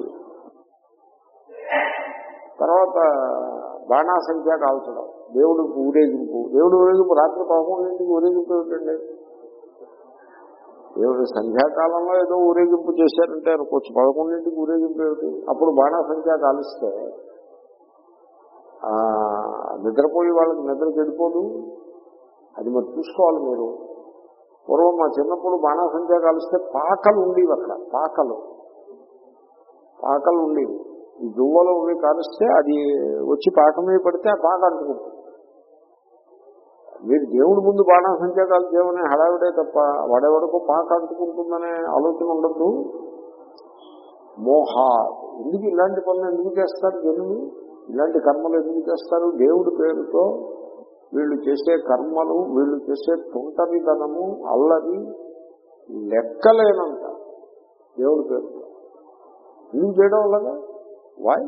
తర్వాత బాణాసంఖ్య కాల్చడం దేవుడికి ఊరేగింపు దేవుడు ఊరేగింపు రాత్రి పదకొండింటికి ఊరేగింపు ఏమిటండి దేవుడు సంధ్యాకాలంలో ఏదో ఊరేగింపు చేశారంటే అనుకోవచ్చు పదకొండింటికి ఊరేగింపు ఏమిటి అప్పుడు బాణాసంఖ్య కాలిస్తే ఆ, నిద్రపోయి వాళ్ళకి నిద్ర చెడిపోదు అది మరి చూసుకోవాలి మీరు పూర్వం మా చిన్నప్పుడు బాణాసంఖ్య కాలిస్తే పాకలు ఉండేవి అక్కడ పాకలు పాకలు ఉండేవి ఈ దువ్వలు అవి కాలిస్తే అది వచ్చి పాక మీద పడితే ఆ పాక అంటుకుంటుంది మీరు దేవుడి ముందు బాణాసంఖ్య కాల్చేమనే హడావిడే తప్ప వాడెవరకు పాక అంటుకుంటుందనే ఆలోచన ఉండద్దు మోహ ఎందుకు ఇలాంటి పనులు ఎందుకు చేస్తారు జనులు ఇలాంటి కర్మలు ఎందుకు చేస్తారు దేవుడి పేరుతో వీళ్ళు చేసే కర్మలు వీళ్ళు చేసే తుంటరిదనము అల్లరి లెక్కలేనంత దేవుడి పేరుతో ఎందుకు చేయడం అలాగా వాయ్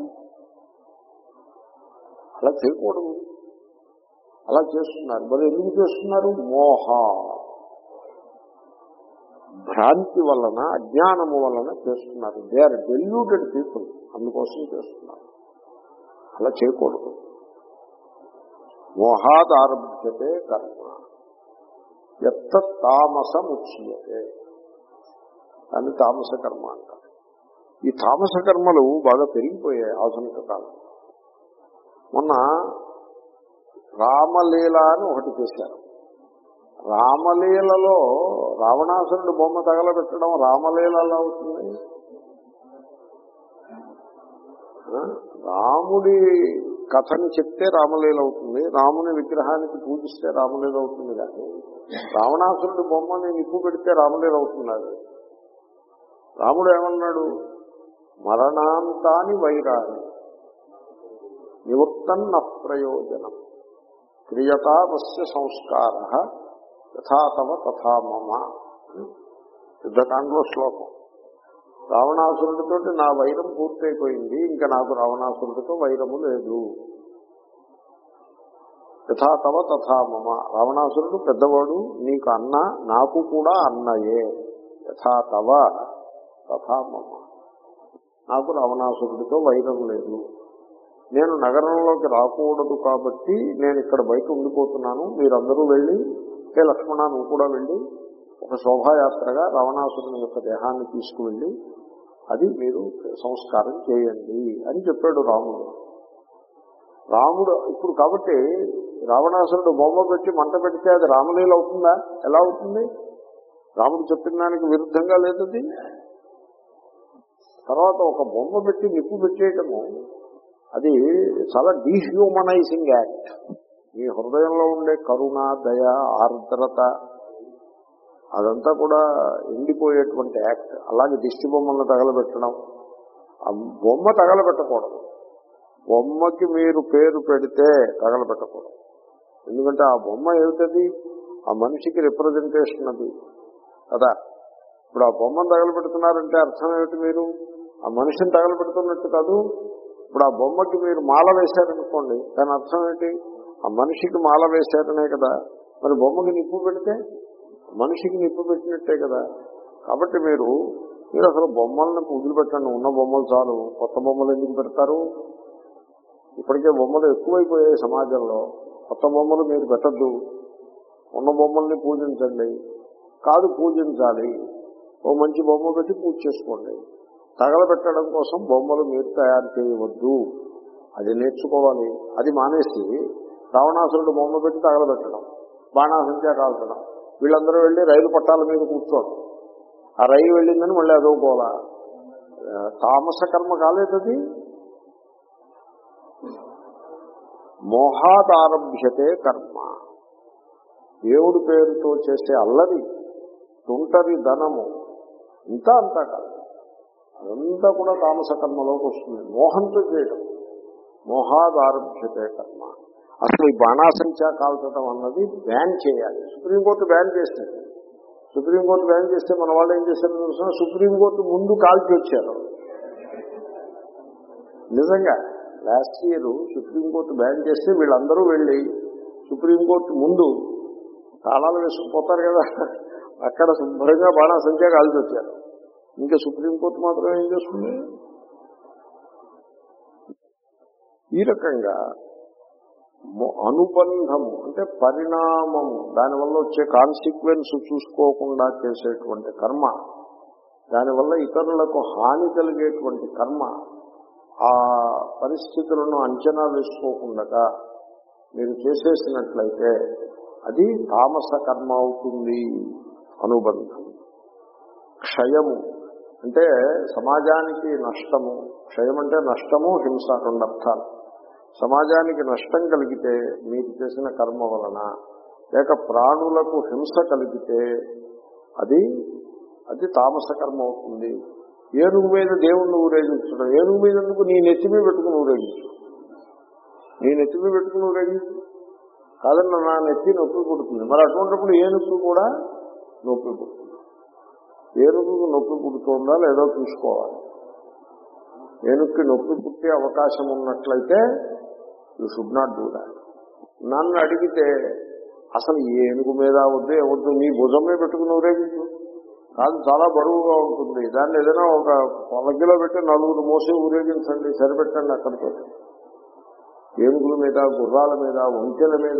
అలా చేయకూడదు అలా చేస్తున్నారు మరి ఎందుకు చేస్తున్నారు మోహ భ్రాంతి వలన అజ్ఞానము వలన చేస్తున్నారు దే ఆర్ డెల్యూటెడ్ పీపుల్ అందుకోసం చేస్తున్నారు అలా చేయకూడదు మోహాదారభ్యతే కర్మ ఎత్త తామసముచ్యతే అని తామస కర్మ అంటారు ఈ తామస కర్మలు బాగా పెరిగిపోయాయి ఆధునిక కాలం మొన్న రామలీల అని ఒకటి చేశారు రామలీలలో రావణాసురుడు బొమ్మ తగలబెట్టడం రామలీల ఎలా అవుతుంది ఆ? రాముడి కథని చెప్తే రామలీల అవుతుంది రాముని విగ్రహానికి పూజిస్తే రామలీల అవుతుంది కానీ రావణాసురుడి బొమ్మని నిప్పు పెడితే రామలీల అవుతుంది అది రాముడు ఏమన్నాడు మరణాంతాని వైరాని నివృత్తన్న ప్రయోజనం క్రియతామస్య సంస్కార యథాతవ తథా మమ యుద్ధకాండలో శ్లోకం రావణాసురుడితో నా వైరం పూర్తయిపోయింది ఇంకా నాకు రావణాసురుడితో వైరము లేదు యథాతవ తథా మమ రావణాసురుడు పెద్దవాడు నీకు అన్న నాకు కూడా అన్నయే యథాతవ తథా మమ నాకు రావణాసురుడితో వైరం లేదు నేను నగరంలోకి రాకూడదు కాబట్టి నేను ఇక్కడ బయట ఉండిపోతున్నాను మీరందరూ వెళ్ళి హే లక్ష్మణ నువ్వు కూడా వెళ్ళి ఒక శోభాయాత్రగా రావణాసురుని యొక్క దేహాన్ని తీసుకువెళ్ళి అది మీరు సంస్కారం చేయండి అని చెప్పాడు రాముడు రాముడు ఇప్పుడు కాబట్టి రావణాసురుడు బొమ్మ పెట్టి మంట పెడితే అది రామలీల అవుతుందా ఎలా అవుతుంది రాముడు చెప్పిన దానికి విరుద్ధంగా లేదది తర్వాత ఒక బొమ్మ పెట్టి నిప్పు పెట్టేయటము అది చాలా డీహ్యూమనైజింగ్ యాక్ట్ మీ హృదయంలో ఉండే కరుణ దయ ఆర్ద్రత అదంతా కూడా ఎండిపోయేటువంటి యాక్ట్ అలాగే దిష్టి బొమ్మలను తగలబెట్టడం ఆ బొమ్మ తగలబెట్టకూడదు బొమ్మకి మీరు పేరు పెడితే తగలబెట్టకూడదు ఎందుకంటే ఆ బొమ్మ ఏమిటది ఆ మనిషికి రిప్రజెంటేషన్ అది కదా ఇప్పుడు ఆ బొమ్మను తగలబెడుతున్నారంటే అర్థం ఏమిటి మీరు ఆ మనిషిని తగలబెడుతున్నట్టు కాదు ఇప్పుడు ఆ బొమ్మకి మీరు మాల వేశారనుకోండి దాని అర్థం ఏంటి ఆ మనిషికి మాల వేశారనే కదా మరి బొమ్మకి నిప్పు పెడితే మనిషికి నిప్పు పెట్టినట్టే కదా కాబట్టి మీరు మీరు అసలు బొమ్మల్ని వదిలిపెట్టండి ఉన్న బొమ్మలు చాలు కొత్త బొమ్మలు ఎందుకు పెడతారు ఇప్పటికే బొమ్మలు ఎక్కువైపోయాయి సమాజంలో కొత్త బొమ్మలు మీరు పెట్టద్దు ఉన్న బొమ్మల్ని పూజించండి కాదు పూజించాలి ఓ మంచి బొమ్మ పెట్టి పూజ చేసుకోండి తగలబెట్టడం కోసం బొమ్మలు మీరు తయారు చేయవద్దు అది నేర్చుకోవాలి అది మానేసి రావణాసురుడు బొమ్మ పెట్టి తగలబెట్టడం బాణాసంఖ్య కాల్చడం వీళ్ళందరూ వెళ్ళి రైలు పట్టాల మీద కూర్చోవడం ఆ రైలు వెళ్ళిందని మళ్ళీ అదో గోల తామస కర్మ కాలేదది మోహాదారభ్యతే కర్మ దేవుడి పేరుతో చేసే అల్లరి తుంటరి ధనము ఇంత అంతా కాదు అదంతా కూడా తామస కర్మలోకి వస్తుంది మోహంతో చేయడం మోహాదారభ్యతే కర్మ అసలు ఈ బాణాసంఖ్య కాల్చడం అన్నది బ్యాన్ చేయాలి సుప్రీంకోర్టు బ్యాన్ చేస్తుంది సుప్రీంకోర్టు బ్యాన్ చేస్తే మన వాళ్ళు ఏం చేశారో తెలుసిన సుప్రీంకోర్టు ముందు కాల్చి వచ్చారు నిజంగా లాస్ట్ ఇయర్ సుప్రీంకోర్టు బ్యాన్ చేస్తే వీళ్ళందరూ వెళ్ళి సుప్రీంకోర్టు ముందు తాళాలు వేసుకుపోతారు కదా అక్కడ శుభ్రంగా బాణాసంఖ్య కాల్చి వచ్చారు ఇంకా సుప్రీంకోర్టు మాత్రం ఏం చేస్తుంది ఈ రకంగా అనుబంధము అంటే పరిణామము దానివల్ల వచ్చే కాన్సిక్వెన్స్ చూసుకోకుండా చేసేటువంటి కర్మ దానివల్ల ఇతరులకు హాని కలిగేటువంటి కర్మ ఆ పరిస్థితులను అంచనా వేసుకోకుండా మీరు చేసేసినట్లయితే అది తామస కర్మ అవుతుంది అనుబంధం క్షయము అంటే సమాజానికి నష్టము క్షయం అంటే నష్టము హింస రెండు అర్థాలు సమాజానికి నష్టం కలిగితే మీరు చేసిన కర్మ వలన లేక ప్రాణులకు హింస కలిగితే అది అది తామస కర్మ అవుతుంది ఏనుగు మీద దేవుణ్ణి ఊరేగించడం ఏనుగు మీద ఎందుకు నీ నెత్తి మీద పెట్టుకుని ఊరేగించు నీ నెత్తి మీద పెట్టుకుని ఊరేగించు కాదన్న నా నెత్తి నొప్పి పుడుతుంది మరి అటువంటిప్పుడు ఏనుగు కూడా నొప్పి పుడుతుంది ఏనుగుకు నొప్పి పుడుతుందా లేదో చూసుకోవాలి ఏనుగుకి నొప్పి పుట్టే అవకాశం ఉన్నట్లయితే you should not do that నన్ను అడిగితే అసలు ఈ ఏనుగు మీద వద్దు వద్దు నీ భుజమే పెట్టుకుని ఊరేగించు కాదు చాలా బరువుగా ఉంటుంది దాన్ని ఏదైనా ఒక పొలగిలో పెట్టి నలుగురు మోసి ఊరేగించండి సరిపెట్టండి అక్కడితో ఏనుగుల మీద గుర్రాల మీద ఒంటెల మీద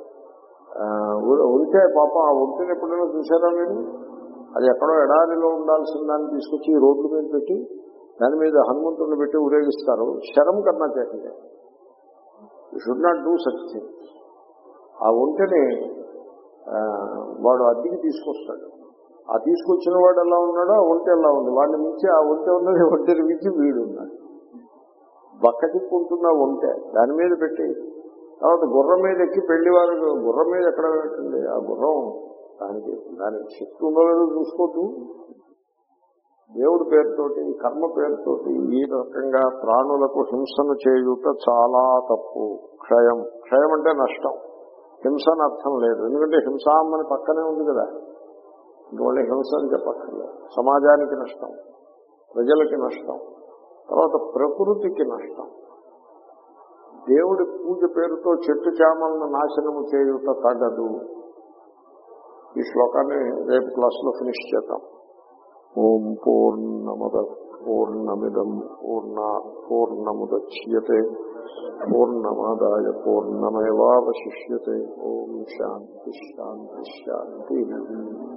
ఒంటె పాప ఆ ఒంటెని ఎప్పుడైనా చూసారా మీరు అది ఎక్కడో ఎడారిలో ఉండాల్సిన దాన్ని తీసుకొచ్చి ఈ రోడ్ల మీద పెట్టి దాని మీద హనుమంతుడిని పెట్టి ఊరేగిస్తారు శరం కన్నా చేయండి you should not do such thing ఆ ఒంటెని వాడు అద్దెకి తీసుకొస్తాడు ఆ తీసుకొచ్చిన వాడు ఎలా ఉన్నాడో ఆ ఒంటె ఎలా ఉంది వాడిని మించి ఆ ఒంటె ఉన్నది ఒంటెని మించి వీడు ఉన్నాడు బక్కటిప్పు ఉంటుందా ఉంటే దాని మీద పెట్టి తర్వాత గుర్రం మీద ఎక్కి పెళ్లి వారు గుర్రం మీద ఎక్కడ పెట్టండి ఆ గుర్రం దానికి దానికి శక్తి ఉందో లేదో చూసుకోవద్దు దేవుడి పేరుతోటి కర్మ పేరుతోటి ఈ రకంగా ప్రాణులకు హింసను చేయుట చాలా తప్పు క్షయం క్షయం అంటే నష్టం హింస అని అర్థం లేదు ఎందుకంటే హింసాం అని పక్కనే ఉంది కదా ఇంకోటి హింస అని చెప్పక్కర్లేదు సమాజానికి నష్టం ప్రజలకి నష్టం తర్వాత ప్రకృతికి నష్టం దేవుడి పూజ పేరుతో చెట్టు చామలను నాశనము చేయుట తగదు ఈ శ్లోకాన్ని రేపు క్లాస్లో ఫినిష్ చేద్దాం ఓం పూర్ణమద పూర్ణమిదం పూర్ణ పూర్ణముద్యతే పూర్ణమాదాయ పూర్ణమేవాశిష్యతే ఓం శాంతి శాంతి శాంతి